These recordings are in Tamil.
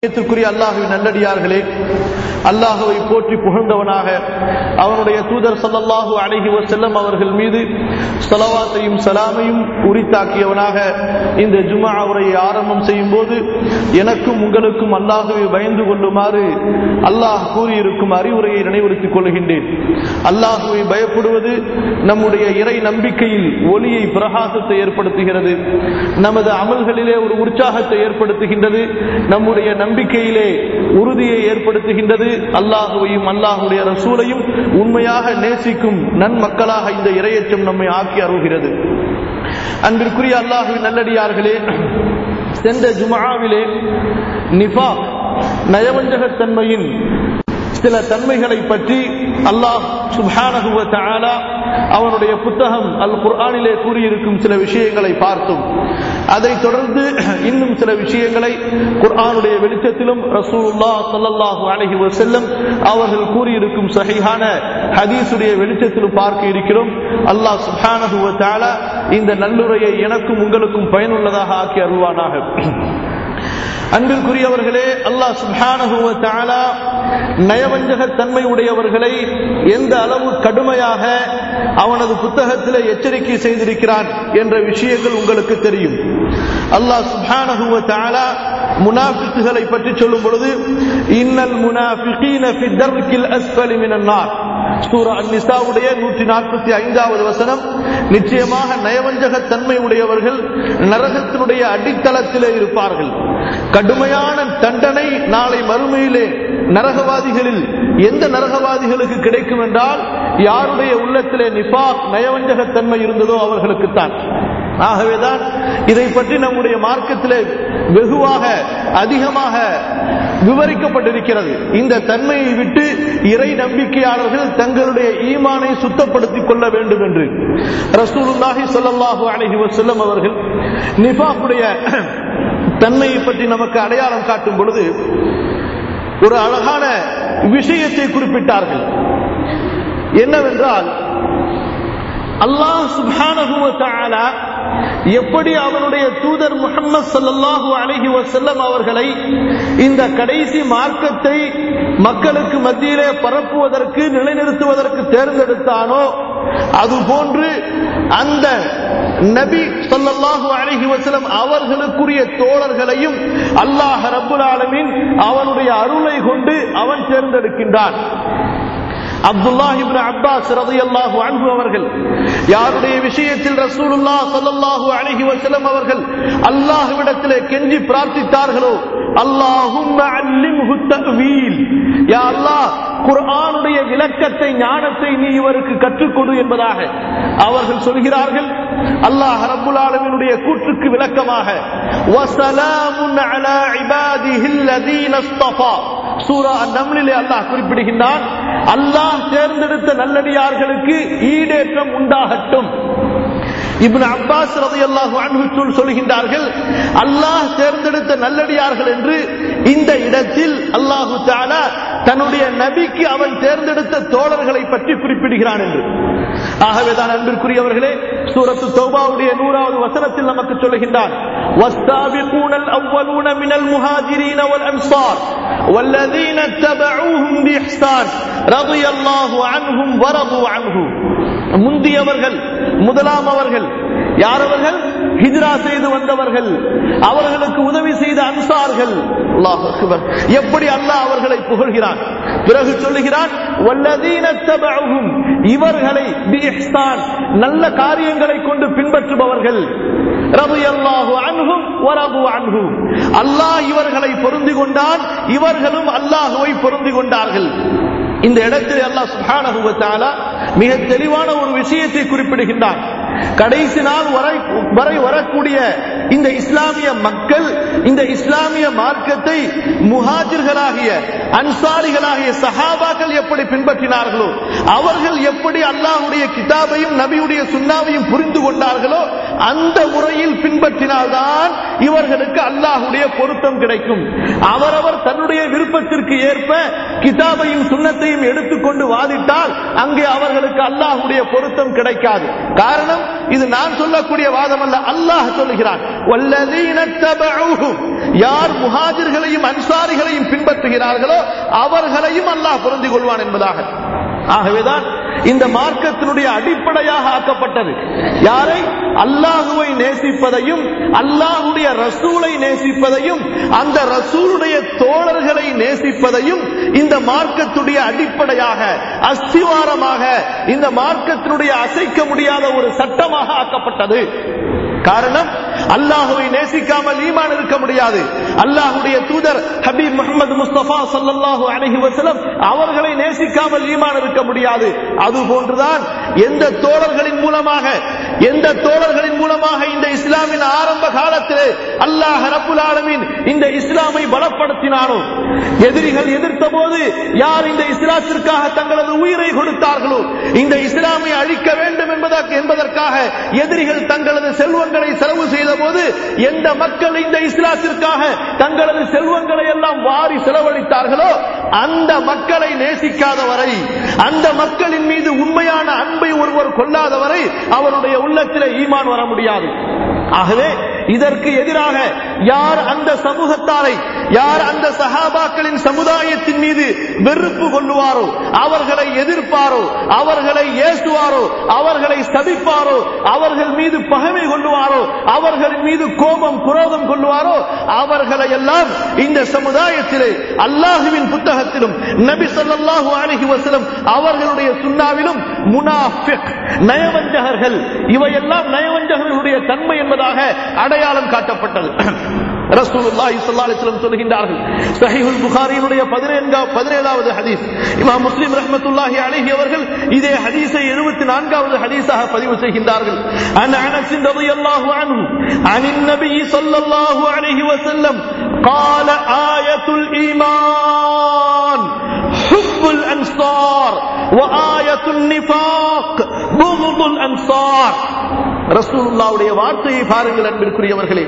த்திற்குரிய அல்லாஹுவின் நல்லடியார்களே அல்லாஹுவை போற்றி புகழ்ந்தவனாக அவனுடைய தூதர் ஸல்லல்லாஹு அலைஹி வஸல்லம் அவர்கள் மீது ஸலவாத்தையும் சலாமையும் உரித்தாக்கியவனாக இந்த ஜும்ஆ உரையை ஆரம்பம் செய்யும் போது எனக்கும் உங்களுக்கும் அல்லாஹுவை பயந்து கொள்ளுமாறு அல்லாஹ் கூறியிருக்கும் அறிவுரையை நினைவுறுத்திக் கொள்கின்றேன் அல்லாஹுவை பயப்படுவது நம்முடைய இறை நம்பிக்கையில் ஒளியை பிரகாசத்தை ஏற்படுத்துகிறது நமது அமல்களிலே ஒரு உற்சாகத்தை ஏற்படுத்துகின்றது நம்முடைய நம்பிக்கையிலே உறுதியை ஏற்படுத்துகின்றது அல்லாஹுவையும் அல்லாஹுடைய ரசூலையும் உண்மையாக நேசிக்கும் நன்மக்களாக இந்த இரையச்சம் நம்மை ஆக்கி அருள்கிறது அன்பிற்குரிய அல்லாஹுவின் நல்லடியார்களே சென்ற ஜுமாவிலே நிஃபா நயவஞ்சகத்தன்மையின் சில தன்மைகளை பற்றி அல்லாஹ் சுப்ஹானஹு வ தஆலா அவனுடைய புத்தகம் அல் குர்ஆனிலே கூறியிருக்கும் சில விஷயங்களை பார்த்தோம் அதைத் தொடர்ந்து இன்னும் சில விஷயங்களை குர்ஆனுடைய வெளிச்சத்திலும் ரசூலுல்லாஹ் ஸல்லல்லாஹு அலைஹி வஸல்லம் அவர்கள் கூறியிருக்கும் சஹீஹான ஹதீஸுடைய வெளிச்சத்திலும் பார்க்க இருக்கிறோம் அல்லாஹ் சுப்ஹானஹு வ தஆலா இந்த நல்லுரையை எனக்கும் உங்களுக்கும் பயனுள்ளதாக ஆக்கி அருள்வானாக அன்பிற்குரியவர்களே அல்லாஹ் சுப்ஹானஹு வ தஆலா நயவஞ்சக தன்மை உடையவர்களை எந்த அளவு கடுமையாக அவனது புத்தகத்திலே எச்சரிக்கை செய்திருக்கிறான் என்ற விஷயங்கள் உங்களுக்கு தெரியும் அல்லாஹ் சுப்ஹானஹு வ தஆலா முனாஃபிக்குகளை பற்றி சொல்லும் பொழுது இன்னல் முனாஃபிகீன ஃபி தர்கில் அஸ்ஃபலி மினன் நார் சூரா அந்நிசாவுடைய நூற்றி நாற்பத்தி ஐந்தாவது வசனம் நிச்சயமாக நயவஞ்சக தன்மை உடையவர்கள் நரகத்தினுடைய அடித்தளத்திலே இருப்பார்கள் கடுமையான தண்டனை நாளை மறுமையிலே நரகவாதிகளில் எந்த நரகவாதிகளுக்கு கிடைக்கும் என்றால் யாருடைய உள்ளத்திலே நிஃபாக் நயவஞ்சகத்தன்மை இருந்ததோ அவர்களுக்குத்தான் ஆகவேதான் இதை பற்றி நம்முடைய மார்க்கத்திலே வெகுவாக அதிகமாக விவரிக்கப்பட்டிருக்கிறது இந்த தன்மையை விட்டு இறை நம்பிக்கையாளர்கள் தங்களுடைய ஈமானை சுத்தப்படுத்திக் கொள்ள வேண்டும் என்று ரசூலுல்லாஹி ஸல்லல்லாஹு அலைஹி வஸல்லம் அவர்கள் நிஃபாக்குடைய தன்மையை பற்றி நமக்கு அடையாளம் காட்டும் பொழுது ஒரு அழகான விஷயத்தை குறிப்பிட்டார்கள் என்னவென்றால் அல்லாஹ் சுப்ஹானஹு வ தஆலா எப்படி அவனுடைய தூதர் முகமது சல்லல்லாஹு அலைஹி வஸல்லம் அவர்களை இந்த கடைசி மார்க்கத்தை மக்களுக்கு மத்தியிலே பரப்புவதற்கு நிலைநிறுத்துவதற்கு தேர்ந்தெடுத்தானோ அதுபோன்று அந்த நபி சொல்லல்லாஹு அலைஹி வஸல்லம் அவர்களுக்குரிய தோழர்களையும் அல்லாஹ் ரப்புல் ஆலமீன் அவனுடைய அருளை கொண்டு அவன் தேர்ந்தெடுக்கின்றான் அப்துல்லாஹ் இப்னு அப்பாஸ் ரலியல்லாஹு அன்ஹு அவர்கள் யாருடைய விஷயத்தில் ரசூலுல்லாஹ் ஸல்லல்லாஹு அலைஹி வஸல்லம் அவர்கள் அல்லாஹ்விடத்திலே கெஞ்சி பிரார்த்தித்தார்களோ அல்லாஹும்ம அல்லிம்ஹு தஅவீல் யா அல்லாஹ் குர்ஆனுடைய விளக்கத்தை ஞானத்தை நீ இவருக்கு கற்றுக்கொடு என்பதாக அவர்கள் சொல்கிறார்கள் அல்லாஹ் ரப்புல் ஆலமீனுடைய கூற்றுக்கு விளக்கமாக வஸலாமுன் அலா இபாதிஹில் லதீன இஸ்தஃபா சூரா நம்லிலே அல்லாஹ் குறிப்பிடுகின்றான் அல்லாஹ் தேர்ந்தெடுத்த நல்லடியார்களுக்கு ஈடேற்றம் உண்டாகட்டும் இப்னு அப்பாஸ் ரலியல்லாஹு அன்ஹு சொல்கின்றார்கள் அல்லாஹ் தேர்ந்தெடுத்த நல்லடியார்கள் என்று இந்த இடத்தில் அல்லாஹு தஆலா தன்னுடைய நபிக்கு அவன் தேர்ந்தெடுத்த தோழர்களை பற்றி குறிப்பிடுகிறான் என்று ஆகவேதான் அன்பிற்குரியவர்களே சூரத்து தௌபாவுடைய நூறாவது வசனத்தில் நமக்கு சொல்லுகின்றான் والسابقون الأولون من المهاجرين والأنصار والذين اتبعوهم بإحسان رضي الله عنهم ورضوا عنه முந்தியவர்கள் முதலாம் அவர்கள் யார் அவர்கள் ஹிஜ்ரா செய்து வந்தவர்கள் அவர்களுக்கு உதவி செய்த அன்சார்கள் அல்லாஹ் அக்பர் எப்படி அல்லாஹ் அவர்களை புகழ்கிறான் பிறகு சொல்லுகிறான் வல்லதீன தபஅஹும் இவர்களை பிஇஹ்சான் நல்ல காரியங்களை கொண்டு பின்பற்றுபவர்கள் ரலியல்லாஹு அன்ஹும் வரது அன்ஹு அல்லாஹ் இவர்களை பொருந்தி கொண்டான் இவர்களும் அல்லாஹுவை பொருந்தி கொண்டார்கள் இந்த இடத்தில் அல்லாஹ் சுப்ஹானஹு வ தஆலா மிக தெளிவான ஒரு விஷயத்தை குறிப்பிடுகின்றான் கடைசி நாள் வரை வரை வரக்கூடிய இந்த இஸ்லாமிய மக்கள் இந்த இஸ்லாமிய மார்க்கத்தை முஹாஜிர்களாகிய அன்சாரிகளாகிய சஹாபாக்கள் எப்படி பின்பற்றினார்களோ அவர்கள் எப்படி அல்லாஹுடைய கிதாபையும் நபியுடைய சுண்ணாவையும் புரிந்து கொண்டார்களோ அந்த முறையில் பின்பற்றினால்தான் இவர்களுக்கு அல்லாஹுடைய பொருத்தம் கிடைக்கும் அவரவர் தன்னுடைய விருப்பத்திற்கு ஏற்ப கிதாபையும் சுண்ணத்தையும் எடுத்துக்கொண்டு வாதிட்டால் அங்கே அவர்களுக்கு அல்லாஹுடைய பொருத்தம் கிடைக்காது காரணம் இது நான் சொல்லக்கூடிய வாதம் அல்ல அல்லாஹ் சொல்லுகிறான் வல்லதீன தபஊஹும் யார் முஹாஜிர்களையும் அன்சாரிகள் பின்பற்றுகிறார்களோ அவர்களையும் அல்லாஹ் பொருந்திக் கொள்வான் என்பதாக ஆகவேதான் இந்த மார்க்கத்தினுடைய அடிப்படையாக ஆக்கப்பட்டது யாரை அல்லாஹுவை நேசிப்பதையும் அல்லாஹுடைய ரசூலை நேசிப்பதையும் அந்த ரசூலுடைய தோழர்களை நேசிப்பதையும் இந்த மார்க்கத்துடைய அடிப்படையாக அஸ்திவாரமாக இந்த மார்க்கத்தினுடைய அசைக்க முடியாத ஒரு சட்டமாக ஆக்கப்பட்டது காரணம் அல்லாஹுவை நேசிக்காமல் ஈமான் இருக்க முடியாது அல்லாஹுடைய தூதர் ஹபீப் முகமது முஸ்தபா சல்லல்லாஹு அலைஹி வஸல்லம் அவர்களை நேசிக்காமல் ஈமான் இருக்க முடியாது அது போன்றுதான் எந்த தோழர்களின் மூலமாக எந்த தோழர்களின் மூலமாக இந்த இஸ்லாமின் ஆரம்ப காலத்திலே அல்லாஹ் ரப்புல் ஆலமீன் இந்த இஸ்லாமை பலப்படுத்தினானோ எதிரிகள் எதிர்த்த போது யார் இந்த இஸ்லாத்திற்காக தங்களது உயிரை கொடுத்தார்களோ இந்த இஸ்லாமை அழிக்க வேண்டும் என்பதற்கு என்பதற்காக எதிரிகள் தங்களது செல்வங்களை செலவு செய்த போது எந்த மக்கள் இந்த இஸ்லாத்திற்காக தங்களது செல்வங்களை எல்லாம் வாரி செலவழித்தார்களோ அந்த மக்களை நேசிக்காதவரை அந்த மக்களின் மீது உண்மையான அன்பை ஒருவர் கொள்ளாதவரை அவருடைய உள்ளத்திலே ஈமான் வர முடியாது ஆகவே இதற்கு எதிராக யார் அந்த சமூகத்தாரை யார் அந்த சஹாபாக்களின் சமுதாயத்தின் மீது வெறுப்பு கொள்ளுவாரோ அவர்களை எதிர்ப்பாரோ அவர்களை ஏசுவாரோ அவர்களை சபிப்பாரோ அவர்கள் மீது பகைமை கொள்ளுவாரோ அவர்களின் மீது கோபம் குரோதம் கொள்ளுவாரோ அவர்களை எல்லாம் இந்த சமுதாயத்திலே அல்லாஹுவின் புத்தகத்திலும் நபி ஸல்லல்லாஹு அலைஹி வஸல்லம் அவர்களுடைய சுன்னாவிலும் முனாஃபிக் நயவஞ்சகர்கள் இவையெல்லாம் நயவஞ்சகர்களுடைய தன்மை என்பதாக அடையாளம் காட்டப்பட்டது ரசூலுல்லாஹி ஸல்லல்லாஹு அலைஹி வஸல்லம் சொல்கின்றார்கள் ஸஹீஹுல் புகாரியினுடைய 17 17வது ஹதீஸ் இமாம் முஸ்லிம் ரஹ்மத்துல்லாஹி அலைஹி அவர்கள் இதே ஹதீஸை 74வது ஹதீஸாக பதிவு செய்கின்றார்கள் அன் அனஸ் ரலியல்லாஹு அன்ஹு அனின் நபி ஸல்லல்லாஹு அலைஹி வஸல்லம் قال آية الإيمان حب الأنصار وآية النفاق بغض الأنصار ரசூலுல்லாவுடைய வார்த்தையை பாருங்கள் அன்பிற்குரியவர்களே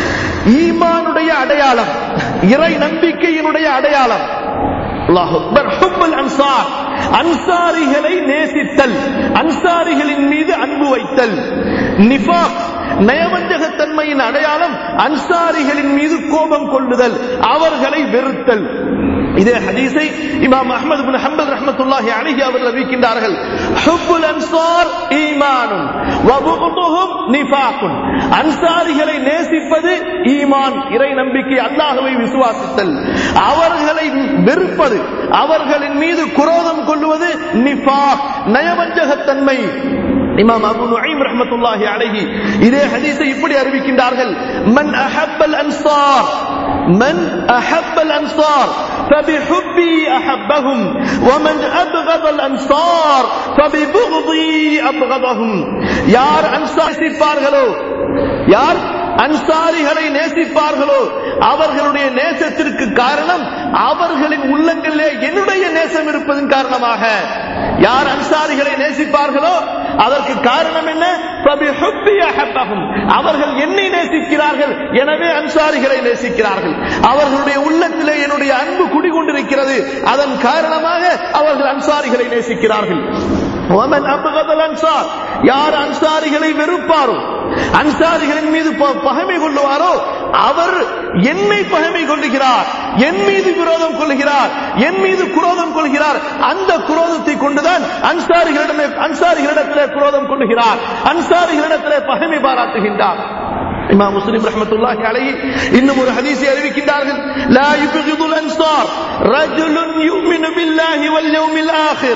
ஈமானுடைய அடையாளம் இறை நம்பிக்கையினுடைய அடையாளம் அல்லாஹ் அக்பர் ஹுப்புல் அன்சார் அன்சாரிகளை நேசித்தல் அன்சாரிகளின் மீது அன்பு வைத்தல் நிஃபாக் நயவஞ்சகத்தன்மையின் அடையாளம் அன்சாரிகளின் மீது கோபம் கொள்ளுதல் அவர்களை வெறுத்தல் இதே ஹதீஸை இமாம் அஹ்மது பின் ஹம்பல் ரஹ்மத்துல்லாஹி அலைஹி அவர்கள் அறிவிக்கின்றார்கள் ஹுப்புல் அன்சார் ஈமானுன் வபுகுதுஹும் நிஃபாகுன் அன்சாரிகளை நேசிப்பது ஈமான் இறை நம்பிக்கை அல்லாஹ்வை விசுவாசித்தல் அவர்களை வெறுப்பது அவர்களின் மீது குரோதம் கொள்வது நிஃபாக் நயவஞ்சகத்தன்மை இமாம் அபு நுஐம் ரஹ்மத்துல்லாஹி அலைஹி இதே ஹதீஸை இப்படி அறிவிக்கின்றார்கள் மன் அஹப்பல் அன்சார் من أحب الأنصار فبحبي أحبهم ومن أبغض الأنصار فببغضي أبغضهم யார் அன்சார் நேசிப்பார்களோ யார் அன்சாரிகளை நேசிப்பார்களோ அவர்களுடைய நேசத்திற்கு காரணம் அவர்களின் உள்ளங்களிலே என்னுடைய நேசம் இருப்பதன் காரணமாக யார் அன்சாரிகளை நேசிப்பார்களோ அதற்கு காரணம் என்ன فَبِحُبِّي أَحَبَّهُمْ. அவர்கள் என்னை நேசிக்கிறார்கள் எனவே அன்சாரிகளை நேசிக்கிறார்கள் அவர்களுடைய உள்ளத்திலே என்னுடைய அன்பு குடிகொண்டிருக்கிறது அதன் காரணமாக அவர்கள் அன்சாரிகளை நேசிக்கிறார்கள் وَمَنْ أَبْغَضَ الْأَنْصَارِ. யார் அன்சாரிகளை வெறுப்பாரோ அன்சாரிகளின் மீது ப- பகைமை கொள்ளுவாரோ அவர் என்னை பகைமை கொள்ளுகிறார் என் மீது விரோதம் கொள்கிறார் என் மீது குரோதம் கொள்கிறார் அந்த குரோதத்தை கொண்டுதான் அன்சாரிகளிடமே அன்சாரிகளிடத்திலே குரோதம் கொள்ளுகிறார் அன்சாரிகளிடத்திலே பகைமை பாராட்டுகின்றார் இமாம் முஸ்லிம் ரஹ்மத்துல்லாஹி அலைஹி இன்னும் ஒரு ஹதீஸை அறிவிக்கின்றார்கள் லா யுப்கிதுல் அன்சார் ரஜுலுன் யுமினு பில்லாஹி வல் யௌமில் ஆகிர்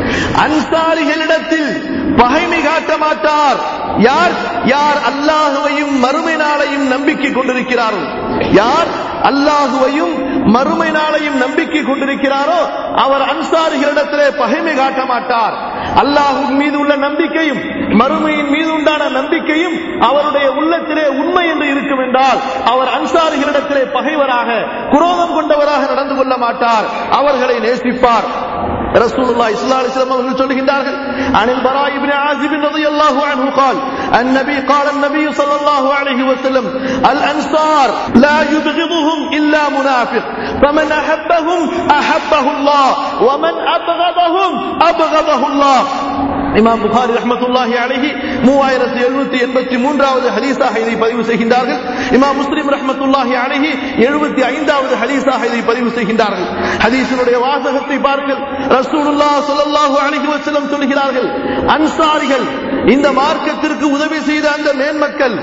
அன்சாரிகளிடத்தில் பகைமை காட்ட மாட்டார் யார் யார் அல்லாஹுவையும் மறுமை நாளையும் நம்பிக்கை கொண்டிருக்கிறாரோ யார் அல்லாஹுவையும் மறுமை நாளையும் நம்பிக்கை கொண்டிருக்கிறாரோ அவர் அன்சாரிகளிடத்திலே பகைமை காட்ட மாட்டார் அல்லாஹுவின் மீது உள்ள நம்பிக்கையும் மறுமையின் மீது உண்டான நம்பிக்கையும் அவருடைய உள்ளத்திலே உண்மை என்று இருக்கும் என்றால் அவர் அன்சாரிகளிடத்திலே பகைவராக குரோதம் கொண்டவராக நடந்து கொள்ள மாட்டார் அவர்களை நேசிப்பார் رسول صلى الله عليه وسلم அவர்கள் சொல்கின்றார்கள் عن البراء بن عازب رضي الله عنه قال النبي قال النبي صلى الله عليه وسلم الأنصار لا يبغضهم إلا منافق فمن أحبهم أحبه الله ومن أبغضهم أبغضه الله இமாம் புகாரி ரஹ்மத்துல்லாஹி அலைஹி மூவாயிரத்தி எழுநூத்தி எண்பத்தி மூன்றாவது ஹதீஸாக இதை பதிவு செய்கின்றார்கள் இமாம் முஸ்லிம் ரஹ்மத்துல்லாஹி அலைஹி எழுபத்தி ஐந்தாவது ஹதீஸாக இதை பதிவு செய்கின்றார்கள் ஹதீஸினுடைய வாசகத்தை பாருங்கள் ரசூலுல்லாஹ் ஸல்லல்லாஹு அலைஹி வஸல்லம் சொல்கிறார்கள் அன்சாரிகள் இந்த மார்க்கத்திற்கு உதவி செய்த அந்த மேன்மக்கள்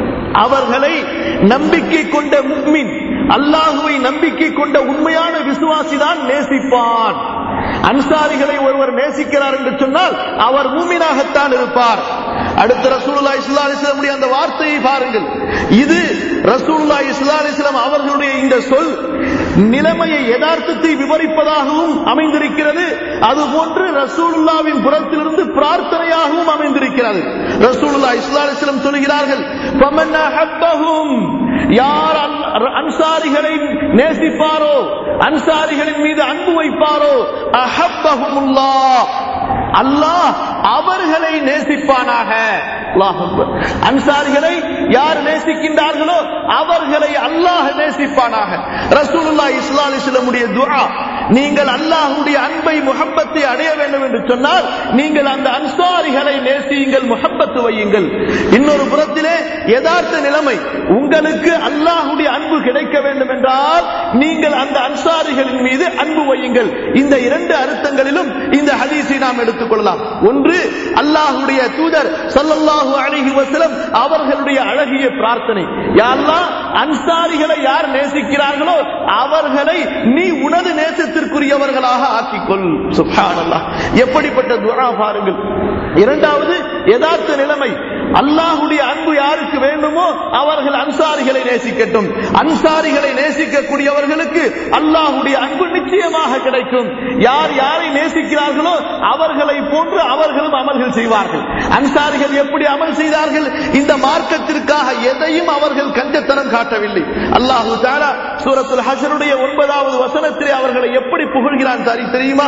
அவர்களை நம்பிக்கை கொண்ட முக்மின் அல்லாஹுவை நம்பிக்கை கொண்ட உண்மையான விசுவாசிதான் நேசிப்பான் அன்சாரிகளை ஒருவர் நேசிக்கிறார் என்று சொன்னால் அவர் மூமினாகத்தான் இருப்பார் அடுத்த ரசூலுல்லா இஸ்லா அலிஸ்லமுடைய அந்த வார்த்தையை பாருங்கள் இது ரசூலுல்லா இஸ்லா அலிஸ்லாம் அவர்களுடைய இந்த சொல் நிலைமையை யதார்த்தத்தை விவரிப்பதாகவும் அமைந்திருக்கிறது அதுபோன்று ரசூலுல்லாவின் புறத்திலிருந்து பிரார்த்தனையாகவும் அமைந்திருக்கிறது ரசூலுல்லா இஸ்லா அலிஸ்லம் சொல்கிறார்கள் "ஃபமன் அஹப்பஹும்", யார் அல்- அன்சாரிகளை நேசிப்பாரோ அன்சாரிகளின் மீது அன்பு வைப்பாரோ அஹப்பஹுமுல்லாஹ் அல்லாஹ் அவர்களை நேசிப்பானாக அல்லாஹ் அக்பர். அன்சாரிகளை யார் நேசிக்கின்றார்களோ அவர்களை அல்லாஹ் நேசிப்பானாக ரசூலுல்லாஹி ஸல்லல்லாஹு அலைஹி வஸல்லமுடைய துஆ நீங்கள் அல்லாஹ்வுடைய அன்பை முஹப்பத்தை அடைய வேண்டும் என்று சொன்னால் நீங்கள் அந்த அன்சாரிகளை நேசியுங்கள் முஹப்பத்து வையுங்கள் இன்னொரு புறத்திலே யதார்த்த நிலைமை உங்களுக்கு அல்லாஹ்வுடைய அன்பு கிடைக்க வேண்டும் என்றால் நீங்கள் அந்த அன்சாரிகளின் மீது அன்பு வையுங்கள் இந்த இரண்டு அர்த்தங்களிலும் இந்த ஹதீஸை நாம் எடுத்துக்கொள்ளலாம் ஒன்று அல்லாஹ்வுடைய தூதர் ஸல்லல்லாஹு அலைஹி வஸல்லம் அவர்களுடைய அழகிய பிரார்த்தனை யா அல்லாஹ் அன்சாரிகளை யார் நேசிக்கிறார்களோ அவர்களை நீ உனது நேசத்திற்குரியவர்களாக ஆக்கிக்கொள் சுப்ஹானல்லாஹ் எப்படிப்பட்ட துஆ பாருங்கள் இரண்டாவது யதார்த்த நிலைமை அல்லாஹ்வுடைய அன்பு யாருக்கு வேண்டுமோ அவர்கள் அன்சாரிகளை நேசிக்கட்டும் அன்சாரிகளை நேசிக்கக்கூடியவர்களுக்கு அல்லாஹ்வுடைய அன்பு நிச்சயமாக கிடைக்கும் யார் யாரை நேசிக்கிறார்களோ அவர்களை போன்று அவர்களும் அமல்கள் செய்வார்கள் அன்சாரிகள் எப்படி அமல் செய்தார்கள் இந்த மார்க்கத்திற்காக எதையும் அவர்கள் கஞ்சத்தனம் காட்டவில்லை அல்லாஹு தாலா சூரத்துல் ஹஷருடைய ஒன்பதாவது வசனத்திலே அவர்களை எப்படி புகழ்கிறான் சாரி தெரியுமா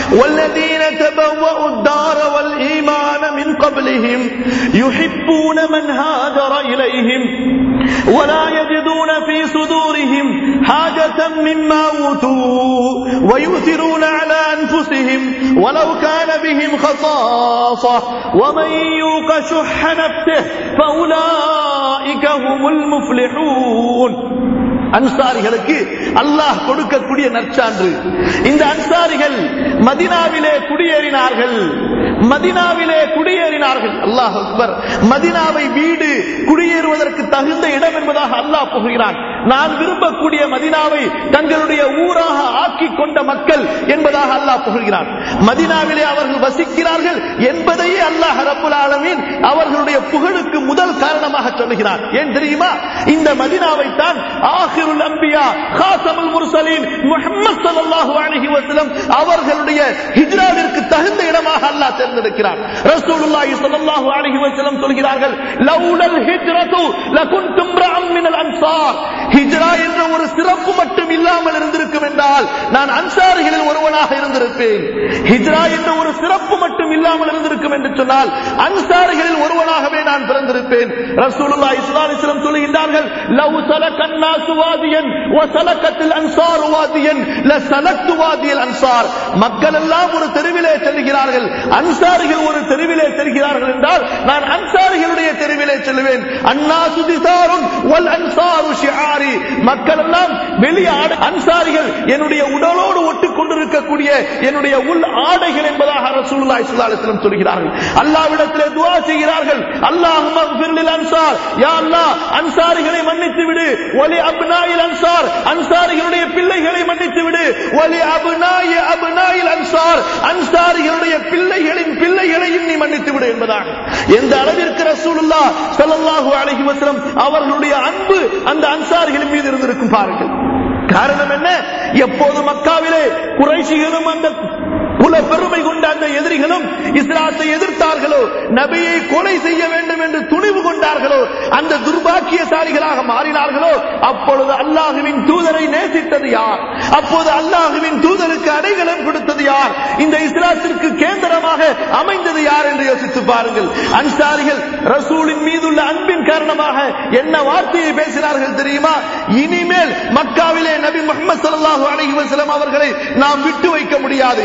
والذين تبوأوا الدار والإيمان من قبلهم يحبون من هاجر إليهم ولا يجدون في صدورهم حاجة مما أوتوا ويؤثرون على أنفسهم ولو كان بهم خصاصة ومن يوق شح نفسه فأولئك هم المفلحون அன்சாரிகளுக்கு அல்லாஹ் கொடுக்கக்கூடிய நற்சான்று இந்த அன்சாரிகள் மதினாவிலே குடியேறினார்கள் மதினாவிலே குடியேறினார்கள் அல்லாஹ் அக்பர் மதினாவை வீடு குடியேறுவதற்கு தகுந்த இடம் என்பதாக அல்லாஹ் புகுகிறான் நான் விரும்பக்கூடிய மதினாவை தங்களுடைய ஊராக ஆக்கி கொண்ட மக்கள் என்பதாக அல்லாஹ் புகழ்கிறான் மதினாவிலே அவர்கள் வசிக்கிறார்கள் என்பதையே அல்லாஹ் ரப்புல் ஆலமீன் அவர்களுடைய புகழுக்கு முதல் காரணமாக சொல்லுகிறான் ஏன் தெரியுமா இந்த மதினாவை தான் ஆஹிருல் அம்பியா காசமுல் முர்சலீன் முஹம்மது ஸல்லல்லாஹு அலைஹி வஸல்லம் அவர்களுடைய ஹிஜ்ராவிற்கு தகுந்த இடமாக அல்லாஹ் தேர்ந்தெடுக்கிறார் ரசூலுல்லாஹி ஸல்லல்லாஹு அலைஹி வஸல்லம் சொல்கிறார்கள் லௌலல் ஹிஜ்ரத்து லகுன்தும் ரஅம் மினல் அன்சார் ஹிஜ்ரா என்ற ஒரு சிறப்பு மட்டும் இல்லாமல் இருந்திருக்கும் என்றால் நான் அன்சாரிகளில் ஒருவனாக இருந்திருப்பேன் ஹிஜ்ரா என்ற ஒரு சிறப்பு மட்டும் இல்லாமல் இருந்திருக்கும் என்று சொன்னால் அன்சாரிகளில் ஒருவனாகவே நான் பிறந்திருப்பேன் ரசூலுல்லாஹி ஸல்லல்லாஹு அலைஹி வஸல்லம் சொல்கிறார்கள் லவ் சலக்கன் நாசு வாதியன் வ சலக்கத்தில் அன்சார் வாதியன் ல சலக்து வாதியல் அன்சார் மக்கள் எல்லாம் ஒரு தெருவிலே செல்கிறார்கள் அன்சாரிகள் ஒரு தெருவிலே செல்கிறார்கள் என்றால் நான் அன்சாரிகளுடைய தெருவிலே செல்வேன் அண்ணா சுதிசாரும் வல் அன்சாரு ஷிஆரி மக்கள் எல்லாம் வெளியே ஆடை அன்சாரிகள் என்னுடைய உடலோடு ஒட்டிக் கொண்டிருக்கக்கூடிய என்னுடைய உள் ஆடைகள் என்பதாக ரசூலுல்லாஹி ஸல்லல்லாஹு அலைஹி வஸல்லம் சொல்கிறார்கள் அல்லாஹ்விடத்திலே துஆ செய்கிறார்கள் அல்லாஹும்ம ஃபிர்லில் அன்சார் யா அல்லாஹ் அன்சாரிகளை மன்னித்து விடு வலி அப்னாயில் அன்சார் அன்சாரிகளுடைய பிள்ளைகளை மன்னித்து விடு வலி அப்னாய் அப்னாயில் அன்சார் அன்சாரிகளுடைய பிள்ளைகளின் பிள்ளைகளையும் நீ மன்னித்து விடு என்பதாக எந்த அளவிற்கு ரசூலுல்லாஹ் ஸல்லல்லாஹு அலைஹி வஸல்லம் அவர்களுடைய அன்பு அந்த அன்சாரிகளின் மீது இருந்திருக்கும் பாருங்கள் காரணம் என்ன எப்போது மக்காவிலே குறைஷிகளும் அந்த குல பெருமை கொண்ட அந்த எதிரிகளும் இஸ்லாத்தை எதிர்த்தார்களோ நபியை கொலை செய்ய வேண்டும் என்று துணிவு கொண்டார்களோ அந்த துர்பாக்கியசாலிகளாக மாறினார்களோ அப்பொழுது அல்லாஹுவின் தூதரை நேசித்தது யார் அப்போது அல்லாஹுவின் தூதருக்கு அடைகலம் கொடுத்தது யார் இந்த இஸ்லாத்திற்கு கேந்திரமாக அமைந்தது யார் என்று யோசித்து பாருங்கள் அன்சாரிகள் ரசூலின் மீதுள்ள அன்பின் காரணமாக என்ன வார்த்தையை பேசினார்கள் தெரியுமா இனிமேல் மக்காவிலே நபி முகமது ஸல்லல்லாஹு அலைஹி வஸல்லம் அவர்களை நாம் விட்டு வைக்க முடியாது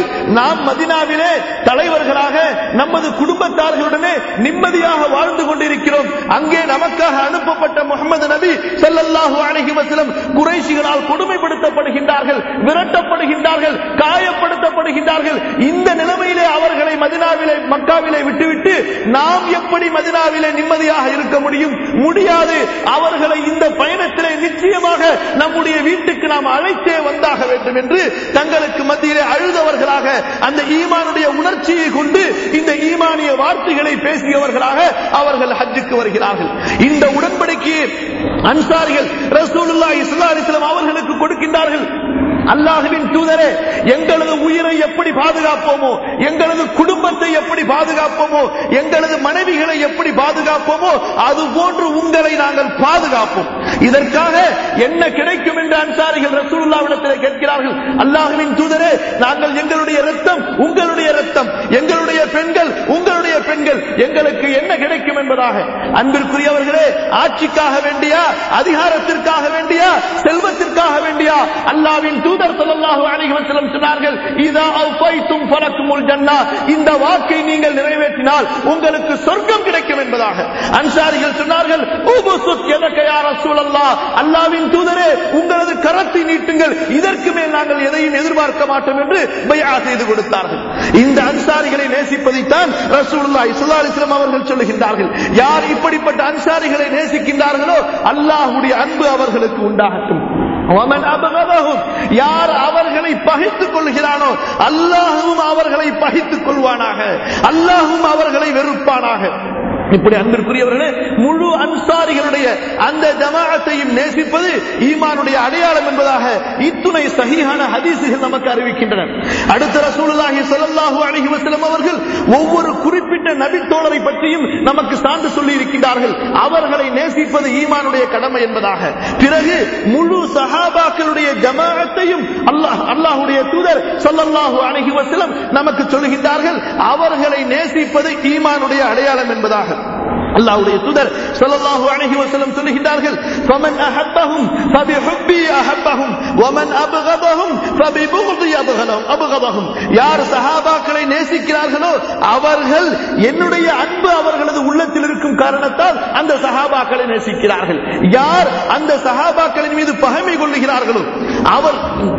நாம் மதினாவிலே தலைவர்களாக நமது குடும்பத்தார்களுடனே நிம்மதியாக வாழ்ந்து கொண்டிருக்கிறோம் அங்கே நமக்காக அனுப்பப்பட்ட முகமது நபி ஸல்லல்லாஹு அலைஹி வஸல்லம் குறைஷிகளால் கொடுமைப்படுத்தப்படுகின்றார்கள் விரட்டப்படுகின்றார்கள் காயப்படுத்தப்படுகின்றார்கள் இந்த நிலைமையிலே அவர்களை மதினாவிலே மக்காவிலே விட்டுவிட்டு நாம் எப்படி மதினாவிலே நிம்மதியாக இருக்க முடியும் முடியாது அவர்களை இந்த பயணத்திலே நிச்சயமாக நம்முடைய வீட்டுக்கு நாம் அழைத்தே வந்தாக வேண்டும் என்று தங்களுக்கு மத்தியிலே அழுதவர்களாக அந்த ஈமானுடைய உணர்ச்சியை கொண்டு இந்த ஈமானிய வார்த்தைகளை பேசியவர்களாக அவர்கள் ஹஜ்ஜுக்கு வருகிறார்கள் இந்த உடன்படிக்கையை அன்சாரிகள் ரசூலுல்லாஹி ஸல்லல்லாஹு அலைஹி வஸல்லம் அவர்களுக்கு கொடுக்கின்றார்கள் அல்லாஹுவின் தூதரே எங்களது உயிரை எப்படி பாதுகாப்போமோ எங்களது குடும்பத்தை எப்படி பாதுகாப்போமோ எங்களது மனைவிகளை எப்படி பாதுகாப்போமோ அது போன்று உங்களை நாங்கள் பாதுகாப்போம் இதற்காக என்ன கிடைக்கும் என்று அன்சாரிகள் ரசூலுல்லாவிடத்தில் கேட்கிறார்கள் அல்லாஹுவின் தூதரே நாங்கள் எங்களுடைய ரத்தம் உங்களுடைய ரத்தம் எங்களுடைய பெண்கள் உங்களுடைய பெண்கள் எங்களுக்கு என்ன கிடைக்கும் என்பதாக அன்பிற்குரியவர்களே ஆட்சிக்காக வேண்டியா அதிகாரத்திற்காக வேண்டியா செல்வத்திற்காக வேண்டியா அல்லாவின் தூதர் ஸல்லல்லாஹு அலைஹி வஸல்லம் சொன்னார்கள் இதா அஃபைத்தும் ஃபலக்குமுல் ஜன்னah இந்த வாக்கை நீங்கள் நிறைவேற்றினால் உங்களுக்கு சொர்க்கம் கிடைக்கும் என்பதாக அன்சாரிகள் சொன்னார்கள் உபுசுத் எதக்க யா ரசூலல்லாஹ் அல்லாஹ்வின் தூதரே உங்களது கரத்தை நீட்டுங்கள் இதற்கு மேல் நாங்கள் எதையும் எதிர்பார்க்க மாட்டோம் என்று பைஆ செய்து கொடுத்தார்கள் இந்த அன்சாரிகளை நேசிப்பதைத்தான் ரசூலுல்லாஹி ஸல்லல்லாஹு அலைஹி வஸல்லம் அவர்கள் சொல்லுகின்றார்கள் யார் இப்படிப்பட்ட அன்சாரிகளை நேசிக்கின்றார்களோ அல்லாஹ்வுடைய அன்பு அவர்களுக்கு உண்டாகட்டும் ومن أبغضهم யார் அவர்களை பகைத்துக் கொள்கிறானோ அல்லாஹும் அவர்களை பகைத்துக் கொள்வானாக அல்லாஹும் அவர்களை வெறுப்பானாக இப்படி அன்பிற்குரியவர்களே முழு அன்சாரிகளுடைய அந்த ஜமாஅத்தையும் நேசிப்பது ஈமானுடைய அடையாளம் என்பதாக இத்துணை சகிஹான ஹதீசுகள் நமக்கு அறிவிக்கின்றன அடுத்த ரசூலுல்லாஹி ஸல்லல்லாஹு அலைஹி வஸல்லம் அவர்கள் ஒவ்வொரு குறிப்பிட்ட நபி தோழரை பற்றியும் நமக்கு சான்று சொல்லி இருக்கின்றார்கள் அவர்களை நேசிப்பது ஈமானுடைய கடமை என்பதாக பிறகு முழு சஹாபாக்களுடைய ஜமாஅத்தையும் அல்லாஹ் அல்லாஹ்வுடைய தூதர் ஸல்லல்லாஹு அலைஹி வஸல்லம் நமக்கு சொல்லுகின்றார்கள் அவர்களை நேசிப்பது ஈமானுடைய அடையாளம் என்பதாக அல்லாஹ்வுடைய தூதர் ஸல்லல்லாஹு அலைஹி வஸல்லம் சொல்லுகின்றார்கள் ஃபமன் அஹப்பஹும் ஃபபிஹுப்பி அஹப்பஹும் வமன் அப்கதஹும் ஃபபிபுக்தி அப்கதஹும் அப்கதஹும் யார் சஹாபாக்களை நேசிக்கிறார்களோ அவர்கள் என்னுடைய அன்பு அவர்களது உள்ளத்தில் இருக்கும் காரணத்தால் அந்த சஹாபாக்களை நேசிக்கிறார்கள் யார் அந்த சஹாபாக்களின் மீது பகைமை கொள்ளுகிறார்களோ அவர்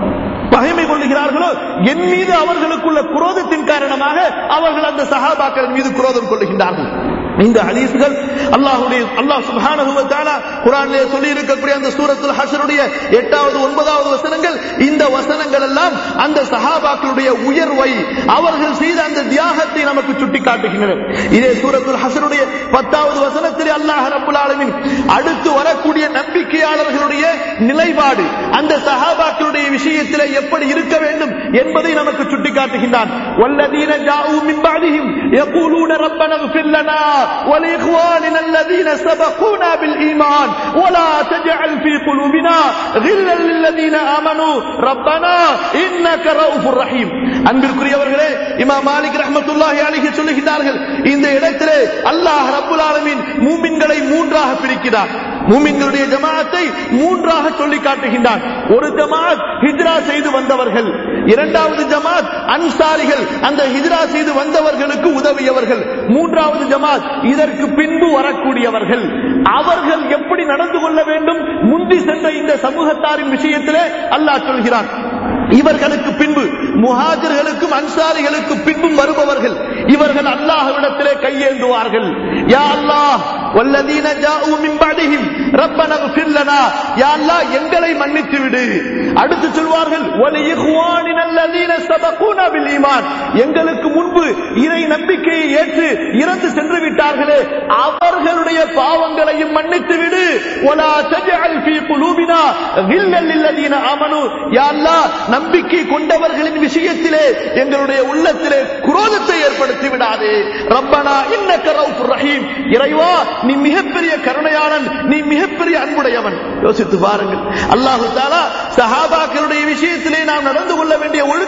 பகைமை கொள்ளுகிறார்களோ என் மீது அவர்களுக்குள்ள குரோதத்தின் காரணமாக அவர்கள் அந்த சஹாபாக்களின் மீது குரோதம் கொள்ளுகின்றார்கள் இந்த ஹதீஸ்கள் அல்லாஹ்வுடைய அல்லாஹ் சுப்ஹானஹு வ தஆலா குர்ஆனிலே சொல்லி இருக்கக்கூடிய அந்த சூரத்துல் ஹஷ்ருடைய 8வது 9வது வசனங்கள் இந்த வசனங்கள் எல்லாம் அந்த சஹாபாக்களுடைய உயர்வை அவர்கள் செய்த அந்த தியாகத்தை நமக்கு சுட்டிக்காட்டுகின்றன இதே சூரத்துல் ஹஷ்ருடைய 10வது வசனத்தில் அல்லாஹ் ரப்பல் ஆலமீன் அடுத்து வரக்கூடிய நம்பிக்கையாளர்களுடைய நிலைப்பாடு அந்த சஹாபாக்களுடைய விஷயத்தில் எப்படி இருக்க வேண்டும் என்பதை நமக்கு சுட்டிக்காட்டுகின்றான் வல்லதீன ஜாஊ மின் பஅதிஹிம் யகூலூன ரப்பனா اغفر لنا ولإخواننا الذين سبقونا بالإيمان ولا تجعل في قلوبنا غلا للذين آمنوا ربنا إنك رؤوف رحيم அன்பிற்குரியவர்களே இமாம் மாலிக் ரஹ்மத்துல்லாஹி அலைஹி சொல்லுகிறார்கள் இந்த இடத்திலே அல்லாஹ் ரப்புல் ஆலமீன் மூமின்களை மூன்றாக பிரிக்கிறார் மூமின்களுடைய ஜமாஅத்தை மூன்றாக சொல்லி காட்டுகின்றான் ஒரு ஜமாத் ஹிஜ்ரா செய்து வந்தவர்கள் இரண்டாவது ஜமாத் அன்சாரிகள் அந்த ஹிஜ்ரா செய்து வந்தவர்களுக்கு உதவியவர்கள் மூன்றாவது ஜமாத் இதற்கு பின்பு வரக்கூடியவர்கள் அவர்கள் எப்படி நடந்து கொள்ள வேண்டும் முந்தி சென்ற இந்த சமூகத்தாரின் விஷயத்திலே அல்லாஹ் சொல்கிறான் இவர்களுக்கு பின்பு முஹாஜர்களுக்கும் அன்சாரிகளுக்கு பின்பும் வருபவர்கள் இவர்கள் அல்லாஹ்விடத்திலே கையேந்துவார்கள் யா அல்லாஹ் வல்லதீன ஜாஊ மின் பஅதிஹிம் ரப்பனா இக்ஃபிர் லனா யா அல்லாஹ் எங்களை மன்னித்து விடு அடுத்து சொல்வார்கள் வலி இஹ்வானின அல்லதீன சபகூனா பில் ஈமான் எங்களுக்கு முன்பு இறை நம்பிக்கையை ஏற்று இறந்து சென்று விட்டார்களே அவர்களுடைய பாவங்களையும் மன்னித்து விடு வலா தஜஅல் ஃபீ குலூபினா கில்லல் லில்லதீன ஆமனு யா அல்லாஹ் நம்பிக்கை கொண்டவர்களின் விஷயத்திலே எங்களுடைய உள்ளத்திலே குரோதத்தை ஏற்படுத்தி விடாதே ரப்பனா இன்னக்க ரவுஃபுர் ரஹீம் இறைவா நீ மிகப்பெரிய கருணையாளன் நீ மிகப்பெரிய அன்புடையவன் யோசித்து பாருங்கள் அல்லாஹு தாலா சஹாபாக்களுடைய விஷயத்திலே நாம் நடந்து கொள்ள வேண்டிய ஒழுக்கத்தை சொல்லி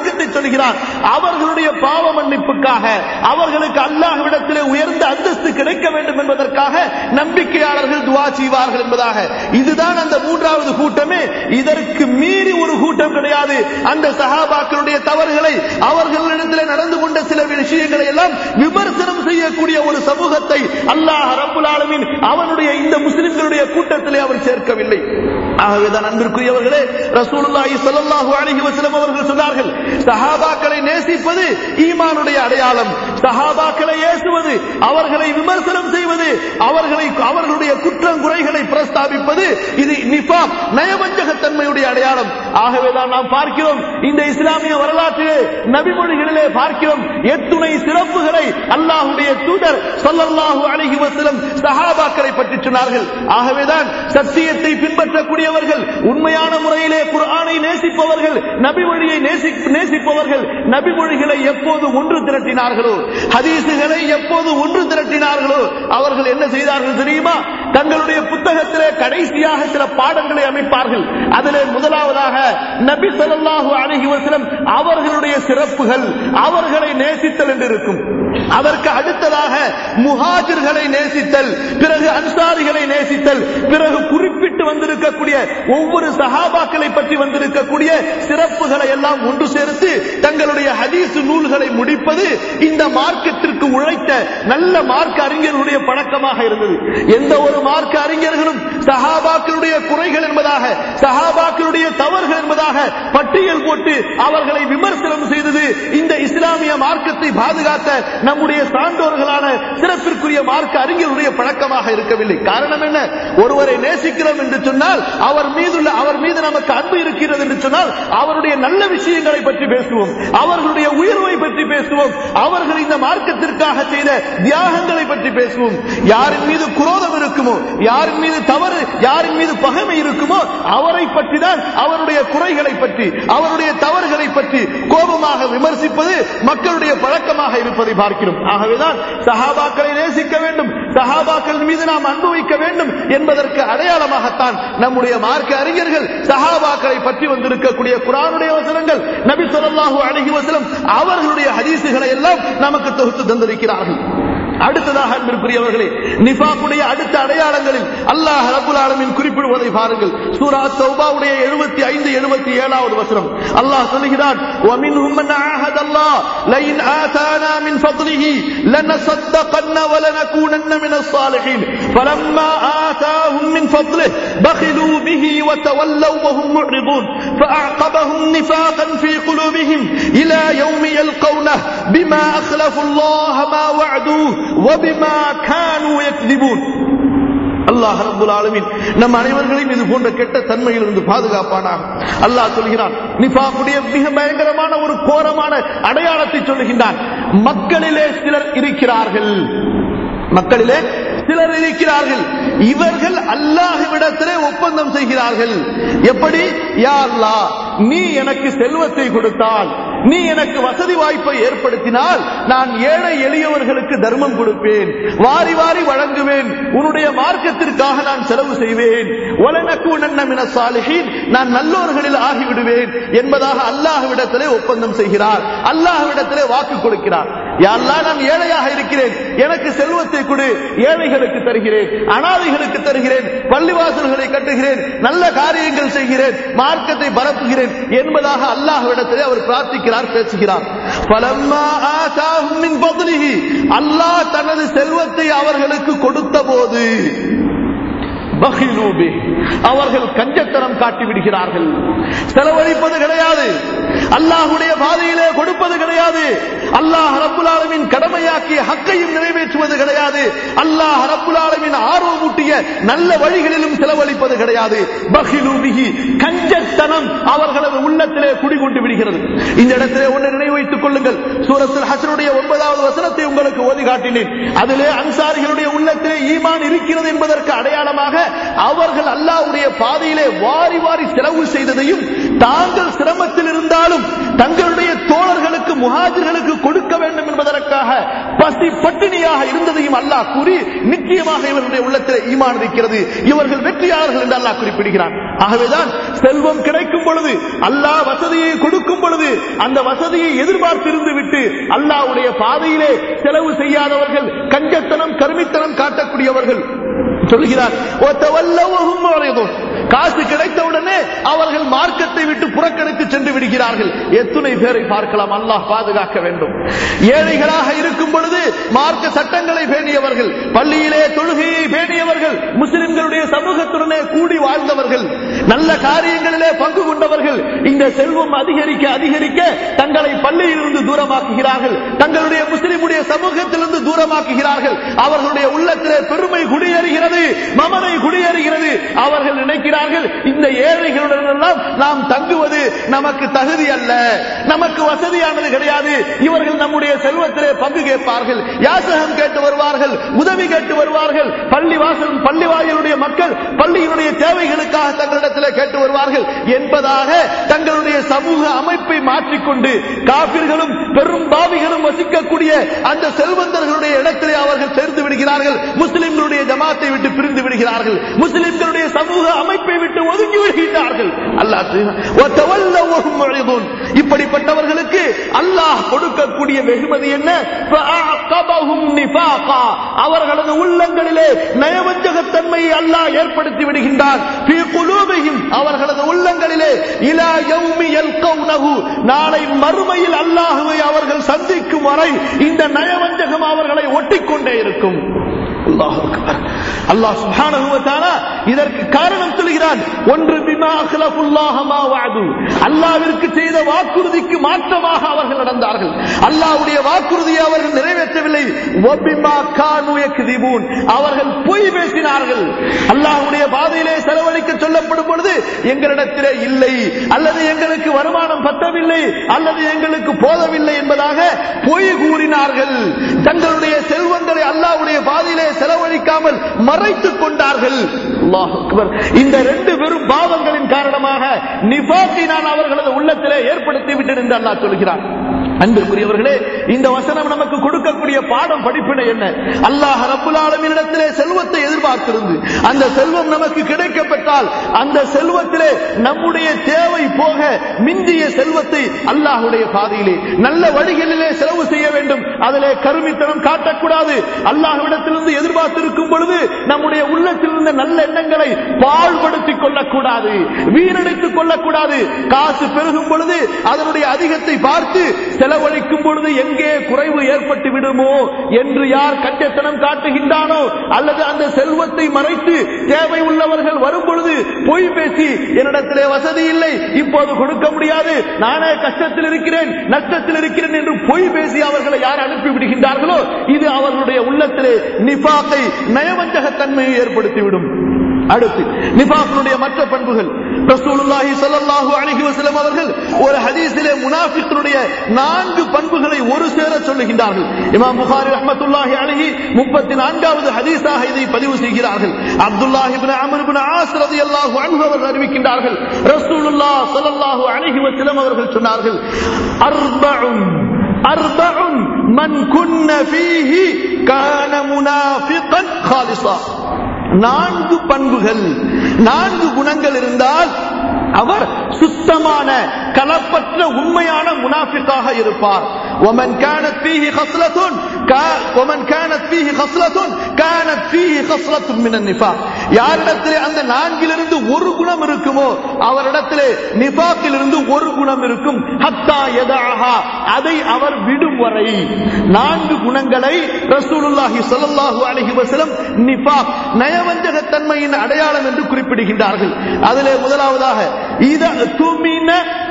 சொல்கிறார் அவர்களுடைய பாவ மன்னிப்புக்காக அவர்களுக்கு அல்லாஹ்விடத்திலே உயர்ந்த அந்தஸ்து கிடைக்க வேண்டும் என்பதற்காக நம்பிக்கையாளர்கள் துவா செய்வார்கள் என்பதாக இதுதான் அந்த மூன்றாவது கூட்டமே இதற்கு மீறி ஒரு கூட்டம் கிடையாது அந்த சஹாபாக்களுடைய தவறுகளை அவர்களிடத்தில் நடந்து கொண்ட சில விஷயங்களை எல்லாம் விமர்சனம் செய்யக்கூடிய ஒரு சமூகத்தை அல்லாஹ் ரப்புல் ஆலமீன் அவனுடைய இந்த முஸ்லிம்களுடைய கூட்டத்திலே அவர் சேர்க்கவில்லை ஆகவேதான் அன்பிற்குரியவர்களே ரசூலுல்லாஹி ஸல்லல்லாஹு அலைஹி வஸல்லம் அவர்கள் சொன்னார்கள் சஹாபாக்களை நேசிப்பது ஈமானுடைய அடையாளம் சஹாபாக்களை ஏசுவது அவர்களை விமர்சனம் செய்வது அவர்களை அவர்களுடைய குற்றம் குறைகளை பிரஸ்தாபிப்பது இது நிஃபாக் நயவஞ்சகத்தன்மையுடைய அடையாளம் ஆகவேதான் நாம் பார்க்கிறோம் இந்த இஸ்லாமிய வரலாற்றிலே நபிமொழிகளிலே பார்க்கிறோம் எத்துணை சிறப்புகளை அல்லாஹ்வுடைய தூதர் ஸல்லல்லாஹு அலைஹி வஸல்லம் சஹாபாக்களை பற்றி சொன்னார்கள் ஆகவேதான் சத்தியத்தை பின்பற்றக்கூடியவர்கள் உண்மையான முறையிலே குர்ஆனை நேசிப்பவர்கள் நபி வழியை நேசி நேசிப்பவர்கள் நபி மொழிகளை எப்போது ஒன்று திரட்டினார்களோ ஹதீசுகளை எப்போது ஒன்று திரட்டினார்களோ அவர்கள் என்ன செய்தார்கள் தெரியுமா தங்களுடைய புத்தகத்திலே கடைசியாக சில பாடங்களை அமைப்பார்கள் அதிலே முதலாவதாக நபி ஸல்லல்லாஹு அலைஹி வஸல்லம் அவர்களுடைய சிறப்புகள் அவர்களை நேசித்தல் என்று இருக்கும் அதற்கு அடுத்ததாக முஹாஜிர்களை நேசித்தல் பிறகு அன்சாரிகளை நேசித்தல் பிறகு குறிப்பிட்டு வந்திருக்கக்கூடிய ஒவ்வொரு சஹாபாக்களை பற்றி வந்திருக்கக்கூடிய சிறப்புகளை எல்லாம் ஒன்று சேர்த்து தங்களுடைய ஹதீஸ் நூல்களை முடிப்பது இந்த மார்க்கத்திற்கு உழைத்த நல்ல மார்க்க அறிஞர்களுடைய பழக்கமாக இருந்தது எந்த ஒரு மார்க்க அறிஞர்களும் சஹாபாக்களுடைய குறைகள் என்பதாக சஹாபாக்களுடைய தவறுகள் என்பதாக பட்டியல் போட்டு அவர்களை விமர்சனம் செய்தது இந்த இஸ்லாமிய மார்க்கத்தை பாதுகாத்த நம்முடைய சான்றோர்களான சிறப்பிற்குரிய மார்க்க அறிஞர்களுடைய பழக்கமாக இருக்கவில்லை காரணம் என்ன ஒருவரை நேசிக்கிறோம் என்று சொன்னால் அவர் மீதுள்ள அவர் மீது நமக்கு அன்பு இருக்கிறது என்று சொன்னால் அவருடைய நல்ல விஷயங்களை பற்றி பேசுவோம் அவர்களுடைய உயர்வை பற்றி பேசுவோம் அவர்கள் இந்த மார்க்கத்திற்காக செய்த தியாகங்களை பற்றி பேசுவோம் யாரின் மீது குரோதம் இருக்குமோ யாரின் மீது தவறு யாரின் மீது பகைமை இருக்குமோ அவரை பற்றி தான் அவருடைய குறைகளை பற்றி அவருடைய தவறுகளை பற்றி கோபமாக விமர்சிப்பது மக்களுடைய பழக்கமாக இருப்பதை பார்க்கிறோம் ஆகவேதான் சஹாபாக்களை நேசிக்க வேண்டும் சஹாபாக்கள் மீது நாம் அன்பு வைக்க வேண்டும் என்பதற்கு அடையாளமாகத்தான் நம்முடைய மார்க்க அறிஞர்கள் சஹாபாக்களை பற்றி வந்திருக்கக்கூடிய குரானுடைய வசனங்கள் நபி ஸல்லல்லாஹு அலைஹி வஸல்லம் அவர்களுடைய ஹதீசுகளை எல்லாம் நமக்கு தொகுத்து தந்திருக்கிறார்கள் அடுத்ததாக அன்பிற்குரியவர்களே நிஃபாக்குடைய அடுத்த அடையாளங்களில் அல்லாஹ் ரப்புல் ஆலமீன் குறிப்பிடுவதை பாருங்கள் சூரா தௌபாவுடைய 75 77வது வசனம் அல்லாஹ் சொல்கிறான் ومنهم من عاهد الله لئن آتانا من فضله لنصدقن ولنكونن من الصالحين فلما آتاهم من فضله بخلوا به وتولوا وهم معرضون فأعقبهم نفاقا في قلوبهم إلى يوم يلقونه بما أخلفوا الله ما وعدوه وبما كانوا يكذبون அல்லாஹ் ரப்புல் ஆலமீன் நம் அனைவர்களையும் இது போன்ற கெட்ட தன்மையிலிருந்து பாதுகாப்பானாக அல்லாஹ் சொல்கிறான் நிஃபாக்குடைய மிக பயங்கரமான ஒரு கோரமான அடையாளத்தை சொல்லுகின்றான் மக்களிலே சிலர் இருக்கிறார்கள் மக்களிலே சிலர் இருக்கிறார்கள் இவர்கள் அல்லாஹ்விடத்திலே ஒப்பந்தம் செய்கிறார்கள் எப்படி யா அல்லாஹ் நீ எனக்கு செல்வத்தை கொடுத்தால் நீ எனக்கு வசதி வாய்ப்பை ஏற்படுத்தினால் நான் ஏழை எளியவர்களுக்கு தர்மம் கொடுப்பேன் வாரி வாரி வழங்குவேன் உன்னுடைய மார்க்கத்திற்காக நான் செலவு செய்வேன் ஒலனக்கு நன்னமின சாலிஹீன் நான் நல்லோர்களில் ஆகிவிடுவேன் என்பதாக அல்லாஹ்விடத்திலே ஒப்பந்தம் செய்கிறார் அல்லாஹ்விடத்திலே வாக்கு கொடுக்கிறார் யாரெல்லாம் நான் ஏழையாக இருக்கிறேன் எனக்கு செல்வத்தை கொடு ஏழைகளுக்கு தருகிறேன் அனாதைகளுக்கு தருகிறேன் பள்ளிவாசல்களை கட்டுகிறேன் நல்ல காரியங்கள் செய்கிறேன் மார்க்கத்தை பரப்புகிறேன் என்பதாக அல்லாஹ்விடத்திலே அவர் பிரார்த்திக்கிறார் பேசுகிறார் பலம்மா ஆதாஹும் மின் பத்லிஹி அல்லாஹ் தனது செல்வத்தை அவர்களுக்கு கொடுத்த போது பகிலூ பிஹ். அவர்கள் கஞ்சத்தனம் காட்டி விடுகிறார்கள் செலவழிப்பது கிடையாது அல்லாஹுடைய பாதையிலே கொடுப்பது கிடையாது அல்லாஹ் ரப்புல் ஆலமீன் கடமையாக்கிய ஹக்கையும் நிறைவேற்றுவது கிடையாது அல்லாஹ் ரப்புல் ஆலமீன் ஆர்வமூட்டிய நல்ல வழிகளிலும் செலவழிப்பது கிடையாது பகிலூ பிஹி. கஞ்சத்தனம் அவர்களது உள்ளத்திலே குடிகொண்டு விடுகிறது இந்த இடத்திலே ஒன்று நினைவு வைத்துக் கொள்ளுங்கள் சூரத்தில் ஹசனுடைய ஒன்பதாவது வசனத்தை உங்களுக்கு ஓதி காட்டினேன் அதிலே அன்சாரிகளுடைய உள்ளத்திலே ஈமான் இருக்கிறது என்பதற்கு அடையாளமாக அவர்கள் அல்லாஹ்வுடைய பாதையிலே வாரி வாரி செலவு செய்ததையும் தாங்கள் சிரமத்தில் இருந்தாலும் தங்களுடைய தோழர்களுக்கு முஹாஜிர்களுக்கு கொடுக்க வேண்டும் என்பதற்கு என்பதாக பசி பட்டினியாக இருந்ததையும் அல்லாஹ் கூறி நிச்சயமாக இவர்களுடைய உள்ளத்தில் ஈமான் இருக்கிறது இவர்கள் வெற்றியாளர்கள் என்று அல்லாஹ் குறிப்பிடுகிறான் ஆகவேதான் செல்வம் கிடைக்கும் பொழுது அல்லாஹ் வசதியை கொடுக்கும் பொழுது அந்த வசதியை எதிர்பார்த்திருந்து விட்டு அல்லாஹ்வுடைய பாதையிலே செலவு செய்யாதவர்கள் கஞ்சத்தனம் கருமித்தனம் காட்டக்கூடியவர்கள் சொல்கிறார் "ஒத்தவல்லவஹும் முஅரிதுன்." காசு கிடைத்தவுடனே அவர்கள் மார்க்கத்தை விட்டு புறக்கணித்து சென்று விடுகிறார்கள் எத்துணை பேரை பார்க்கலாம் அல்லாஹ் பாதுகாக்க வேண்டும் ஏழைகளாக இருக்கும் பொழுது மார்க்க சட்டங்களை பேணியவர்கள் பள்ளியிலே தொழுகையை பேணியவர்கள் முஸ்லிம்களுடைய சமூகத்துடனே கூடி வாழ்ந்தவர்கள் நல்ல காரியங்களிலே பங்கு கொண்டவர்கள் இந்த செல்வம் அதிகரிக்க அதிகரிக்க தங்களை பள்ளியிலிருந்து தூரமாக்குகிறார்கள் தங்களுடைய முஸ்லிமுடைய சமூகத்திலிருந்து தூரமாக்குகிறார்கள் அவர்களுடைய உள்ளத்திலே பெருமை குடியேறுகிறது மமதை குடியேறுகிறது அவர்கள் நினைக்கிறார்கள் இந்த ஏழைகளுடன் எல்லாம் நாம் தங்குவது நமக்கு தகுதி அல்ல நமக்கு வசதியானது கிடையாது இவர்கள் நம்முடைய செல்வத்திலே பங்கு கேட்பார்கள் யாசகம் கேட்டு வருவார்கள் உதவி கேட்டு வருவார்கள் பள்ளி வாசல் பள்ளி வாயிலுடைய மக்கள் பள்ளியினுடைய தேவைகளுக்காக தங்களிடத்திலே கேட்டு வருவார்கள் என்பதாக தங்களுடைய சமூக அமைப்பை மாற்றிக்கொண்டு காபிர்களும் பெரும் பாவிகளும் வசிக்கக்கூடிய அந்த செல்வந்தர்களுடைய இடத்திலே அவர்கள் சேர்ந்து விடுகிறார்கள் முஸ்லிம்களுடைய ஜமாத்தை விட்டு பிரிந்து விடுகிறார்கள் முஸ்லிம்களுடைய சமூக அமைப்பை விட்டு ஒதுங்கி விடுகிறார்கள் அல்லாஹ் இப்படிப்பட்டவர்களுக்கு அல்லாஹ் கொடுக்கக்கூடிய வெகுமதி என்ன فَأَعْقَبَهُمْ نِفَاقًا. அவர்களது உள்ளங்களிலே நயவஞ்சகத்தன்மையை அல்லாஹ் ஏற்படுத்தி விடுகின்றான் فِي قُلُوبِهِمْ. அவர்களது உள்ளங்களிலே இலா யௌமி யல்கௌனஹு. நாளை மறுமையில் அல்லாஹுவை அவர்கள் சந்திக்கும் வரை இந்த நயவஞ்சகம் அவர்களை ஒட்டிக்கொண்டே இருக்கும் அல்லாஹ் அக்பர். அல்லாஹ் சுப்ஹானஹு வ தஆலா இதற்கு காரணம் சொல்கிறான் ஒன்று பிமா அக்லஃபுல்லாஹ மா வஅது அல்லாஹ்விற்கு செய்த வாக்குறுதிக்கு மாற்றமாக அவர்கள் நடந்தார்கள் அல்லாஹ்வுடைய வாக்குறுதியை அவர்கள் நிறைவேற்றவில்லை வபிமா கானு யக்திபூன் அவர்கள் பொய் பேசினார்கள் அல்லாஹ்வுடைய பாதையிலே செலவழிக்க சொல்லப்படும் பொழுது எங்களிடத்திலே இல்லை அல்லது எங்களுக்கு வருமானம் பத்தவில்லை அல்லது எங்களுக்கு போதவில்லை என்பதாக பொய் கூறினார்கள் தங்களுடைய செல்வங்களை அல்லாஹ்வுடைய பாதையிலே செலவழிக்காமல் மறைத்துக் கொண்டார்கள் அல்லாஹ் அக்பர். இந்த ரெண்டு பெரும் பாவங்களின் காரணமாக நிபாத்தை நான் அவர்களது உள்ளத்திலே ஏற்படுத்தி விட்டேன் என்று அல்லாஹ் சொல்கிறான் அன்பிற்குரியவர்களே இந்த வசனம் நமக்கு கொடுக்கக்கூடிய பாடம் படிப்பினை என்ன அல்லாஹ் ரப்புல் ஆலமீனிடத்திலே செல்வத்தை எதிர்பார்த்திருந்து அந்த செல்வம் நமக்கு கிடைக்கப்பட்டால் அந்த செல்வத்திலே நம்முடைய தேவை போக மிஞ்சிய செல்வத்தை அல்லாஹுடைய பாதையிலே நல்ல வழிகளிலே செலவு செய்ய வேண்டும் அதிலே கருமித்தனம் காட்டக்கூடாது அல்லாஹ்விடத்திலிருந்து எதிர்பார்த்திருக்கும் பொழுது நம்முடைய உள்ளத்தில் இருந்த நல்ல எண்ணங்களை பாழ்படுத்திக் கொள்ளக்கூடாது வீணடித்துக் கொள்ளக்கூடாது காசு பெருகும் பொழுது அதனுடைய அதிகத்தை பார்த்து செலவழிக்கும் பொழுது எங்கே குறைவு ஏற்பட்டு விடுமோ என்று யார் கட்டத்தனம் காட்டுகின்றானோ அல்லது அந்த செல்வத்தை மறைத்து தேவை உள்ளவர்கள் வரும் பொழுது பொய் பேசி என்னிடத்திலே வசதி இல்லை இப்போது கொடுக்க முடியாது நானே கஷ்டத்தில் இருக்கிறேன் நஷ்டத்தில் இருக்கிறேன் என்று பொய் பேசி அவர்களை யார் அனுப்பி விடுகின்றார்களோ இது அவர்களுடைய உள்ளத்திலே நிபாக்கை நயவஞ்சகத்தன்மையை ஏற்படுத்திவிடும் அடுத்து நிபாக்களுடைய மற்ற பண்புகள் ரசூலுல்லாஹி ஸல்லல்லாஹு அலைஹி வஸல்லம் அவர்கள் ஒரு ஹதீஸிலே முனாஃபிக்களுடைய நான்கு பண்புகளை ஒரு சேர சொல்லுகின்றார்கள் இமாம் புகாரி ரஹ்மத்துல்லாஹி அலைஹி 34வது ஹதீஸாக இதை பதிவு செய்கிறார்கள் Abdullah ibn Amr ibn As রাদিয়াল্লাহு அன்ஹு அவர்கள் அறிவிக்கின்றார்கள் ரசூலுல்லாஹ் ஸல்லல்லாஹு அலைஹி வஸல்லம் அவர்கள் சொன்னார்கள் அர்பஉன் அர்பஉன் மன் குன்ன ஃபீஹி கான முனாஃபிகன் خالصا நான்கு பண்புகள் நான்கு குணங்கள் இருந்தால் அவர் சுத்தமான கலப்பற்ற உண்மையான முனாஃபிக்காக இருப்பார் ومن كانت فيه خصلة كا- ومن كانت فيه خصلة كانت فيه خصلة من النفاق யாரிடத்திலே அந்த நான்கிலிருந்து ஒரு குணம் இருக்குமோ அவரிடத்திலே நிபாக்கிலிருந்து ஒரு குணம் இருக்கும் ஹத்தா யதஅஹா அதை அவர் விடும் வரை நான்கு குணங்களை ரசூலுல்லாஹி ஸல்லல்லாஹு அலைஹி வஸல்லம் நிஃபாக் நயவஞ்சகத்தன்மையின் அடையாளம் என்று குறிப்பிடுகின்றார்கள் அதிலே முதலாவதாக இத துமின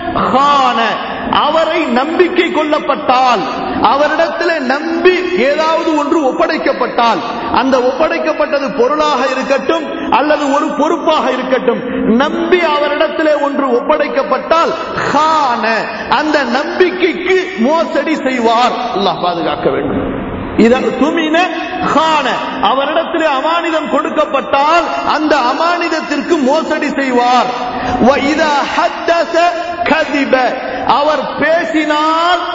கான அவரை நம்பிக்கை கொள்ளப்பட்டால் அவரிடத்தில் நம்பி ஏதாவது ஒன்று ஒப்படைக்கப்பட்டால் அந்த ஒப்படைக்கப்பட்டது பொருளாக இருக்கட்டும் அல்லது ஒரு பொறுப்பாக இருக்கட்டும் நம்பி அவரிடத்திலே ஒன்று ஒப்படைக்கப்பட்டால் கான அந்த நம்பிக்கைக்கு மோசடி செய்வார் அல்லாஹ் பாதுகாக்க வேண்டும் இதன் துமின கான அவரிடத்திலே அமானிதம் கொடுக்கப்பட்டால் அந்த அமானிதத்திற்கு மோசடி செய்வார் வ இதா ஹத்தஸ கதிப அவர் பேசினால்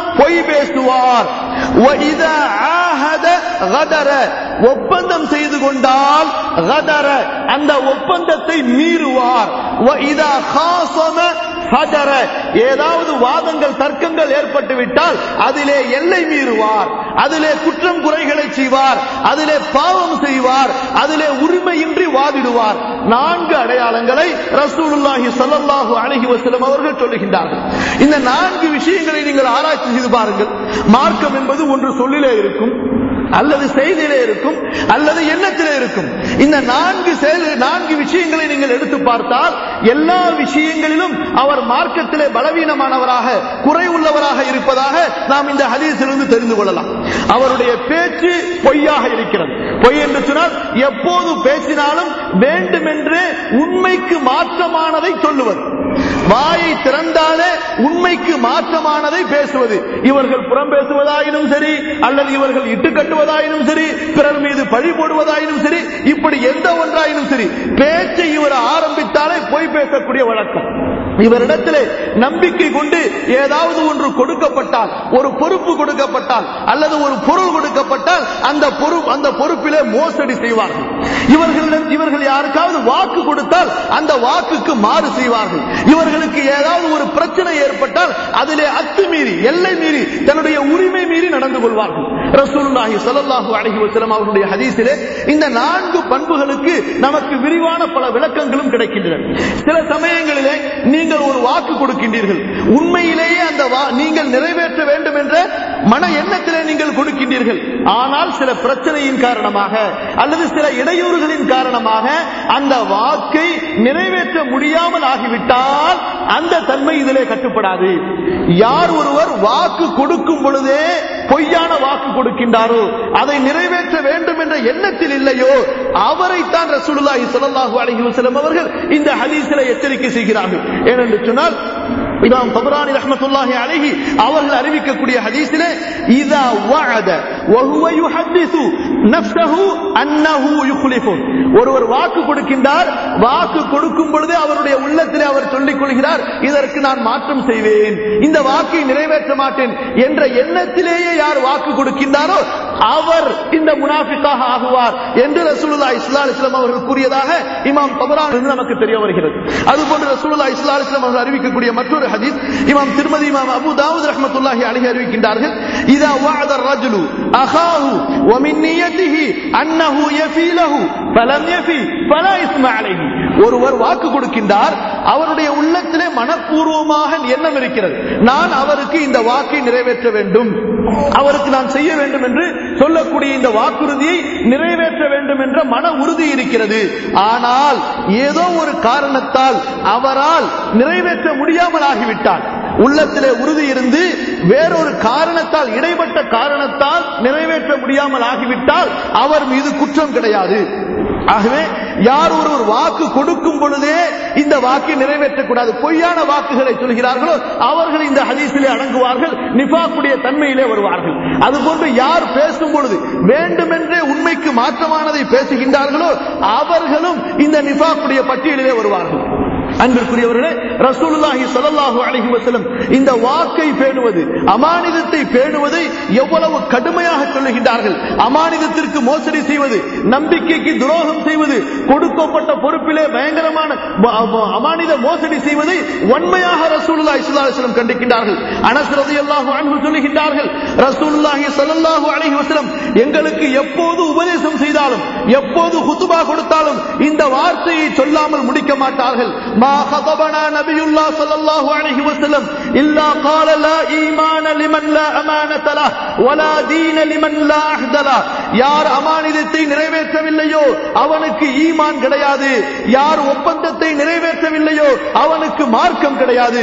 பொய் பேசுவார் وَإِذَا عَاهَدَ غَدَرَ ஒப்பந்தம் செய்து கொண்டால் غدر அந்த ஒப்பந்தத்தை மீறுவார் وَإِذَا خَاصَمَ ஃபஜர ஏதாவது வாதங்கள் தர்க்கங்கள் ஏற்பட்டு விட்டால் அதிலே எல்லை மீறுவார் அதிலே குற்றம் குறைகளை செய்வார் அதிலே பாவம் செய்வார் அதிலே உரிமையின்றி வாதிடுவார் நான்கு அடையாளங்களை ரசூலுல்லாஹி ஸல்லல்லாஹு அலைஹி வஸல்லம் அவர்கள் சொல்லுகின்றார்கள் இந்த நான்கு விஷயங்களை நீங்கள் ஆராய்ச்சி செய்து பாருங்கள் மார்க்கம் என்பது ஒன்று சொல்லிலே இருக்கும் அல்லது செய்தியிலே இருக்கும் அல்லது எண்ணத்திலே இருக்கும் இந்த நான்கு செயல் நான்கு விஷயங்களை நீங்கள் எடுத்து பார்த்தால் எல்லா விஷயங்களிலும் அவர் மார்க்கத்திலே பலவீனமானவராக குறை உள்ளவராக இருப்பதாக நாம் இந்த ஹதீஸிலிருந்து தெரிந்து கொள்ளலாம் அவருடைய பேச்சு பொய்யாக இருக்கிறது பொய் என்று சொன்னால் எப்போது பேசினாலும் வேண்டுமென்றே உண்மைக்கு மாற்றமானதை சொல்லுவது வாயை திறந்தாலே உண்மைக்கு மாற்றமானதை பேசுவது இவர்கள் புறம் பேசுவதாயினும் சரி அல்லது இவர்கள் இட்டு கட்டுவதாயினும் சரி பிறர் மீது பழி போடுவதாயினும் சரி இப்படி எந்த ஒன்றாயினும் சரி பேச்சை இவர் ஆரம்பித்தாலே பொய் பேசக்கூடிய வழக்கம் இவரிடத்திலே நம்பிக்கை கொண்டு ஏதாவது ஒன்று கொடுக்கப்பட்டால் ஒரு பொறுப்பு கொடுக்கப்பட்டால் அல்லது ஒரு பொருள் கொடுக்கப்பட்டால் அந்த பொறுப்பு அந்த பொறுப்பிலே மோசடி செய்வார்கள் இவர்களிடம் இவர்கள் யாருக்காவது வாக்கு கொடுத்தால் அந்த வாக்குக்கு மாறு செய்வார்கள் இவர்களுக்கு ஏதாவது ஒரு பிரச்சனை ஏற்பட்டால் அதிலே அத்துமீறி எல்லை மீறி தன்னுடைய உரிமை மீறி நடந்து கொள்வார்கள் ரசூலுல்லாஹி ஸல்லல்லாஹு அலைஹி வஸல்லம் அவருடைய ஹதீஸிலே இந்த நான்கு பண்புகளுக்கு நமக்கு விரிவான பல விளக்கங்களும் கிடைக்கின்றன சில சமயங்களிலே நீங்கள் ஒரு வாக்கு கொடுக்கின்றீர்கள் உண்மையிலேயே அந்த வா- நீங்கள் நிறைவேற்ற வேண்டும் என்ற மன எண்ணத்திலே நீங்கள் கொடுக்கின்றீர்கள் ஆனால் சில பிரச்சனையின் காரணமாக அல்லது சில இடையூறுகளின் காரணமாக அந்த வாக்கை நிறைவேற்ற முடியாமல் ஆகிவிட்டால் அந்த தன்மை இதிலே கட்டுப்படாது யார் ஒருவர் வாக்கு கொடுக்கும் பொழுதே பொய்யான வாக்கு கொடுக்கின்றாரோ அதை நிறைவேற்ற வேண்டும் என்ற எண்ணத்தில் இல்லையோ அவரைத்தான் ரசூலுல்லாஹி ஸல்லல்லாஹு அலைஹி வஸல்லம் அவர்கள் இந்த ஹதீஸிலே எச்சரிக்கை செய்கிறார்கள் ஏனென்று சொன்னால் இமாம் தபரானி ரஹ்மத்துல்லாஹி அலைஹி அவர்கள் அறிவிக்கக்கூடிய ஹதீஸிலே இதா வஅத வஹுவ யுஹத்திஸு நஃப்ஸஹு அன்னஹு யுக்லிஃபு ஒருவர் வாக்கு கொடுக்கின்றார் வாக்கு கொடுக்கும் பொழுதே அவருடைய உள்ளத்திலே அவர் சொல்லிக் கொள்கிறார் இதற்கு நான் மாற்றம் செய்வேன் இந்த வாக்கை நிறைவேற்ற மாட்டேன் என்ற எண்ணத்திலேயே யார் வாக்கு கொடுக்கின்றாரோ அவர் இந்த முனாஃபிக்காக ஆகுவார் என்று ரசூலுல்லாஹி ஸல்லல்லாஹு அலைஹி வஸல்லம் அவர்கள் கூறியதாக இமாம் தபரான் இருந்து நமக்கு தெரிய வருகிறது அதுபோன்று ரசூலுல்லாஹி ஸல்லல்லாஹு அலைஹி வஸல்லம் அவர்கள் அறிவிக்கக்கூடிய மற்றொரு ஹதீஸ் இமாம் திருமதி இமாம் அபூ தாவூத் ரஹ்மத்துல்லாஹி அலைஹி அறிவிக்கின்றார்கள் இதா வஅத الرجل اخاه ومن نيته انه يفي له فلم يفي فلا اسم عليه ஒருவர் வாக்கு கொடுக்கின்றார் அவருடைய உள்ளத்திலே மனப்பூர்வமாக எண்ணம் இருக்கிறது நான் அவருக்கு இந்த வாக்கை நிறைவேற்ற வேண்டும் அவருக்கு நான் செய்ய வேண்டும் என்று சொல்லக்கூடிய இந்த வாக்குறுதியை நிறைவேற்ற வேண்டும் என்ற மன உறுதி இருக்கிறது ஆனால் ஏதோ ஒரு காரணத்தால் அவரால் நிறைவேற்ற முடியாமல் ஆகிவிட்டார் உள்ளத்திலே உறுதி இருந்து வேறொரு காரணத்தால் இடைப்பட்ட காரணத்தால் நிறைவேற்ற முடியாமல் ஆகிவிட்டால் அவர் மீது குற்றம் கிடையாது ஆகவே யார் ஒருவர் வாக்கு கொடுக்கும் பொழுதே இந்த வாக்கை நிறைவேற்றக்கூடாது பொய்யான வாக்குகளை சொல்கிறார்களோ அவர்கள் இந்த ஹதீஸிலே அடங்குவார்கள் நிஃபாக்குடைய தன்மையிலே வருவார்கள் அதுபோன்று யார் பேசும் பொழுது வேண்டுமென்றே உண்மைக்கு மாற்றமானதை பேசுகின்றார்களோ அவர்களும் இந்த நிஃபாக்குடைய பட்டியலிலே வருவார்கள் அன்பிற்குரியவர்களே ரசூலுல்லாஹி ஸல்லல்லாஹு அலைஹி வஸல்லம் இந்த வாக்கை பேணுவது அமானிதத்தை பேணுவதை எவ்வளவு கடுமையாக சொல்லுகின்றார்கள் அமானிதத்திற்கு மோசடி செய்வது நம்பிக்கைக்கு துரோகம் செய்வது கொடுக்கப்பட்ட பொறுப்பிலே பயங்கரமான வ- வ- அமானித மோசடி செய்வதை வன்மையாக ரசூலுல்லாஹி ஸல்லல்லாஹு அலைஹி வஸல்லம் கண்டிக்கின்றார்கள் அனஸ் ரலியல்லாஹு அன்ஹு சொல்லுகின்றார்கள் ரசூலுல்லாஹி ஸல்லல்லாஹு அலைஹி வஸல்லம் எங்களுக்கு எப்போது உபதேசம் செய்தாலும் எப்போது ஹுதுபா கொடுத்தாலும் இந்த வார்த்தையை சொல்லாமல் முடிக்க மாட்டார்கள் மா خطبنا نبي الله صلى الله عليه وسلم إلا قال لا إيمان لمن لا أمانة له ولا دين لمن لا عهد له யார் அமானிதத்தை நிறைவேற்றவில்லையோ அவனுக்கு ஈமான் கிடையாது யார் ஒப்பந்தத்தை நிறைவேற்றவில்லையோ அவனுக்கு மார்க்கம் கிடையாது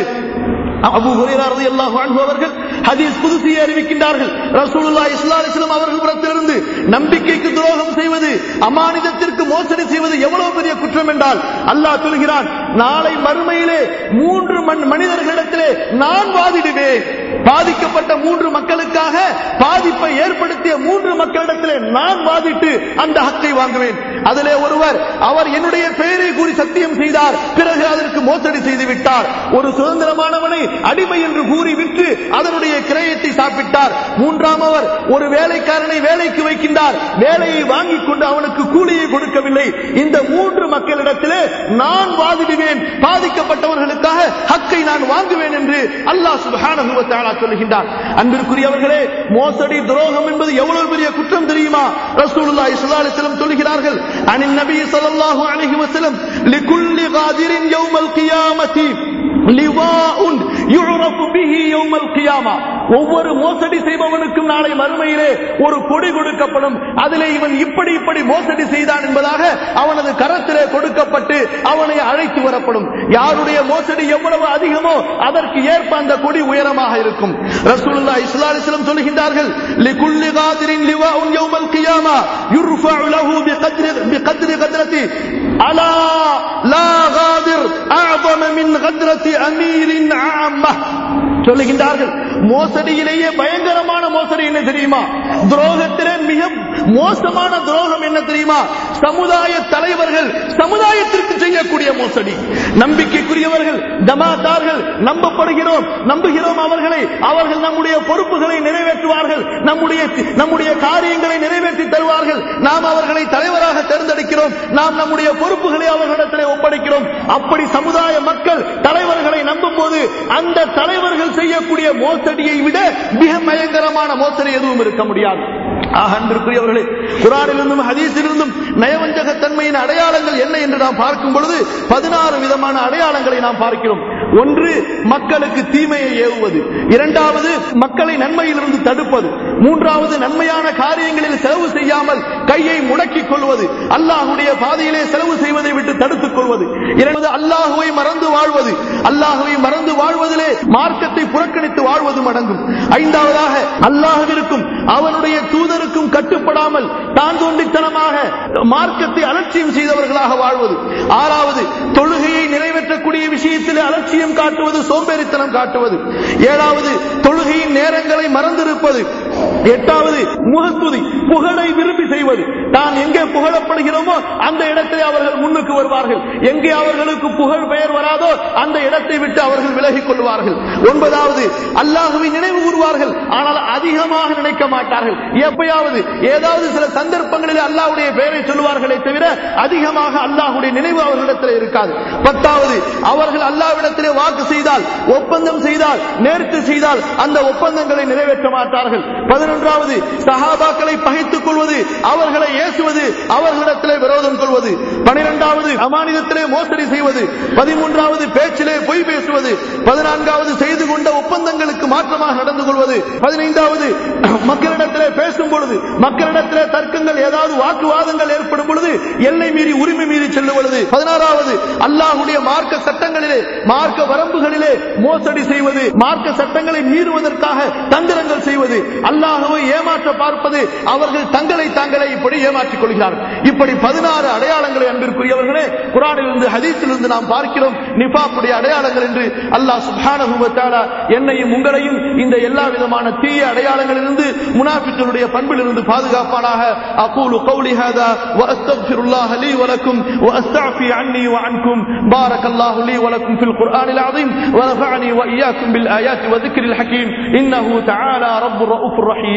அபூ ஹுரைரா ரலியல்லாஹு அன்ஹு அவர்கள் ஹதீஸ் குதுசியை அறிவிக்கின்றார்கள் ரசூலுல்லாஹி ஸல்லல்லாஹு அலைஹி வஸல்லம் அவர்கள் புறத்திலிருந்து நம்பிக்கைக்கு துரோகம் செய்வது அமானிதத்திற்கு மோசடி செய்வது எவ்வளவு பெரிய குற்றம் என்றால் அல்லாஹ் சொல்கிறான் நாளை மறுமையிலே மூன்று மண் மனிதர்களிடத்திலே நான் வாதிடுவேன் பாதிக்கப்பட்ட மூன்று மக்களுக்காக பாதிப்பை ஏற்படுத்திய மூன்று மக்களிடத்திலே நான் வாதிட்டு அந்த ஹக்கை வாங்குவேன் அதிலே ஒருவர் அவர் என்னுடைய பெயரை கூறி சத்தியம் செய்தார் பிறகு அதற்கு மோசடி செய்து விட்டார் ஒரு சுதந்திரமானவனை அடிமை என்று கூறி விற்க விற்று அதனுடைய கிரயத்தை சாப்பிட்டார் மூன்றாம் அவர் ஒரு வேலைக்காரனை வேலைக்கு வைக்கின்றார் வேலையை வாங்கிக் கொண்டு அவனுக்கு கூலியை கொடுக்கவில்லை இந்த மூன்று மக்களிடத்திலே நான் வாதிடுவேன் பாதிக்கப்பட்டவர்களுக்காக ஹக்கை நான் வாங்குவேன் என்று அல்லாஹ் சுப்ஹானஹு வ தஆலா சொல்லுகின்றார் அன்பிற்குரியவர்களே மோசடி துரோகம் என்பது எவ்வளவு பெரிய குற்றம் தெரியுமா ரசூலுல்லாஹி ஸல்லல்லாஹு அலைஹி வஸல்லம் சொல்லுகிறார்கள் அனின் நபி ஸல்லல்லாஹு அலைஹி வஸல்லம் லிகுல்லி காதிரின் யௌமல் கியாமத்தி லிவாஉன் யுரஃபு பிஹி யௌமல் கியாமா ஒவ்வொரு மோசடி செய்பவனுக்கும் நாளை மறுமையிலே ஒரு கொடி கொடுக்கப்படும் அதிலே இவன் இப்படி இப்படி மோசடி செய்தான் என்பதாக அவனது கரத்திலே கொடுக்கப்பட்டு அவனை அழைத்து வரப்படும் யாருடைய மோசடி எவ்வளவு அதிகமோ அதற்கு ஏற்ப அந்த கொடி உயரமாக இருக்கும் ரசூலுல்லாஹி ஸல்லல்லாஹு அலைஹி வஸல்லம் சொல்லுகின்றார்கள் லிகுல்லி காதிரின் லிவாஉன் யௌமல் கியாமா யுர்ஃபஉ லஹு பிகத்ரி பிகத்ரி கத்ரதி அலா லா காதிர் அஅظم மின் கத்ரதி அமீரின் ஆம்ம சொல்லுகின்றார்கள் மோசடியிலேயே பயங்கரமான மோசடி என்ன தெரியுமா துரோகத்திலே மிக மோசமான துரோகம் என்ன தெரியுமா சமுதாய தலைவர்கள் சமுதாயத்திற்கு செய்யக்கூடிய மோசடி நம்பிக்கைக்குரியவர்கள் ஜமாத்தார்கள் நம்பப்படுகிறோம் நம்புகிறோம் அவர்களை அவர்கள் நம்முடைய பொறுப்புகளை நிறைவேற்றுவார்கள் நம்முடைய நம்முடைய காரியங்களை நிறைவேற்றி தருவார்கள் நாம் அவர்களை தலைவராக தேர்ந்தெடுக்கிறோம் நாம் நம்முடைய பொறுப்புகளை அவர்களிடத்திலே ஒப்படைக்கிறோம் அப்படி சமுதாய மக்கள் தலைவர்களை நம்பும் போது அந்த தலைவர்கள் செய்யக்கூடிய மோசடியை விட மிக பயங்கரமான மோசடி எதுவும் இருக்க முடியாது ஆக, அன்பிற்குரியவர்களே குரானிலிருந்தும் ஹதீஸிலிருந்தும் நயவஞ்சகத்தன்மையின் அடையாளங்கள் என்ன என்று நாம் பார்க்கும் பொழுது பதினாறு விதமான அடையாளங்களை நாம் பார்க்கிறோம் ஒன்று மக்களுக்கு தீமையை ஏவுவது இரண்டாவது மக்களை நன்மையிலிருந்து தடுப்பது மூன்றாவது நன்மையான காரியங்களில் செலவு செய்யாமல் கையை முடக்கிக் கொள்வது அல்லாஹுடைய பாதையிலே செலவு செய்வதை விட்டு தடுத்துக் கொள்வது இரண்டாவது அல்லாஹுவை மறந்து வாழ்வது அல்லாஹுவை மறந்து வாழ்வதிலே மார்க்கத்தை புறக்கணித்து வாழ்வதும் அடங்கும் ஐந்தாவதாக அல்லாஹுவிற்கும் அவனுடைய தூதருக்கும் கட்டுப்படாமல் தான் தோண்டித்தனமாக மார்க்கத்தை அலட்சியம் செய்தவர்களாக வாழ்வது ஆறாவது தொழுகையை நிறைவேற்றக்கூடிய விஷயத்தில் அலட்சியம் காட்டுவது சோம்பேறித்தனம் காட்டுவது ஏழாவது தொழுகையின் நேரங்களை மறந்திருப்பது எட்டாவது முகஸ்துதி புகழை விரும்பி செய்வது தான் எங்கே புகழப்படுகிறோமோ அந்த இடத்தை அவர்கள் முன்னுக்கு வருவார்கள் எங்கே அவர்களுக்கு புகழ் பெயர் வராதோ அந்த இடத்தை விட்டு அவர்கள் விலகிக் கொள்வார்கள் ஒன்பதாவது அல்லாஹுவை நினைவு கூறுவார்கள் ஆனால் அதிகமாக நினைக்க மாட்டார்கள் எப்பயாவது ஏதாவது சில சந்தர்ப்பங்களில் அல்லாஹ்வுடைய பெயரை சொல்லுவார்களே தவிர அதிகமாக அல்லாஹ்வுடைய நினைவு அவர்களிடத்தில் இருக்காது பத்தாவது அவர்கள் அல்லாஹ்விடத்திலே வாக்கு செய்தால் ஒப்பந்தம் செய்தால் நேர்த்து செய்தால் அந்த ஒப்பந்தங்களை நிறைவேற்ற மாட்டார்கள் பதினொன்றாவது சஹாபாக்களை பகைத்துக் கொள்வது அவர்களை ஏசுவது அவர்களிடத்திலே விரோதம் கொள்வது பனிரெண்டாவது அமானிதத்திலே மோசடி செய்வது பதிமூன்றாவது பேச்சிலே பொய் பேசுவது பதினான்காவது செய்து கொண்ட ஒப்பந்தங்களுக்கு மாற்றமாக நடந்து கொள்வது பதினைந்தாவது மக்களிடத்திலே பேசும் பொழுது மக்களிடத்திலே தர்க்கங்கள் ஏதாவது வாக்குவாதங்கள் ஏற்படும் பொழுது எல்லை மீறி உரிமை மீறி செல்லுவது பதினாறாவது அல்லாஹுடைய மார்க்க சட்டங்களிலே மார்க்க வரம்புகளிலே மோசடி செய்வது மார்க்க சட்டங்களை மீறுவதற்காக தந்திரங்கள் செய்வது அல்லாஹுவை ஏமாற்ற பார்ப்பது அவர்கள் தங்களை தாங்களே இப்படி ஏமாற்றிக் கொள்கிறார்கள் இப்படி பதினாறு அடையாளங்களை அன்பிற்குரியவர்களே குரானிலிருந்து ஹதீஸிலிருந்து நாம் பார்க்கிறோம் நிபாப்புடைய அடையாளங்கள் என்று அல்லாஹ் சுப்ஹானஹு வ தஆலா என்னையும் உங்களையும் இந்த எல்லா விதமான தீய அடையாளங்களிலிருந்து முனாஃபிக்களுடைய பண்பிலிருந்து பாதுகாப்பானாக அகூலு கௌலி ஹாதா வ அஸ்தக்ஃபிருல்லாஹ லீ வ லக்கும் வ அஸ்தஃபி அன்னி வ அன்கும் பாரக்கல்லாஹு லீ வ லக்கும் ஃபில் குர்ஆனில் அஸீம் வ நஃபஅனி வ இய்யாக்கும் பில் ஆயாத்தி வ ذிக்ரில் ஹகீம் இன்னஹு தஆலா ரப்புர் ரഊஃபுர் ரஹீம்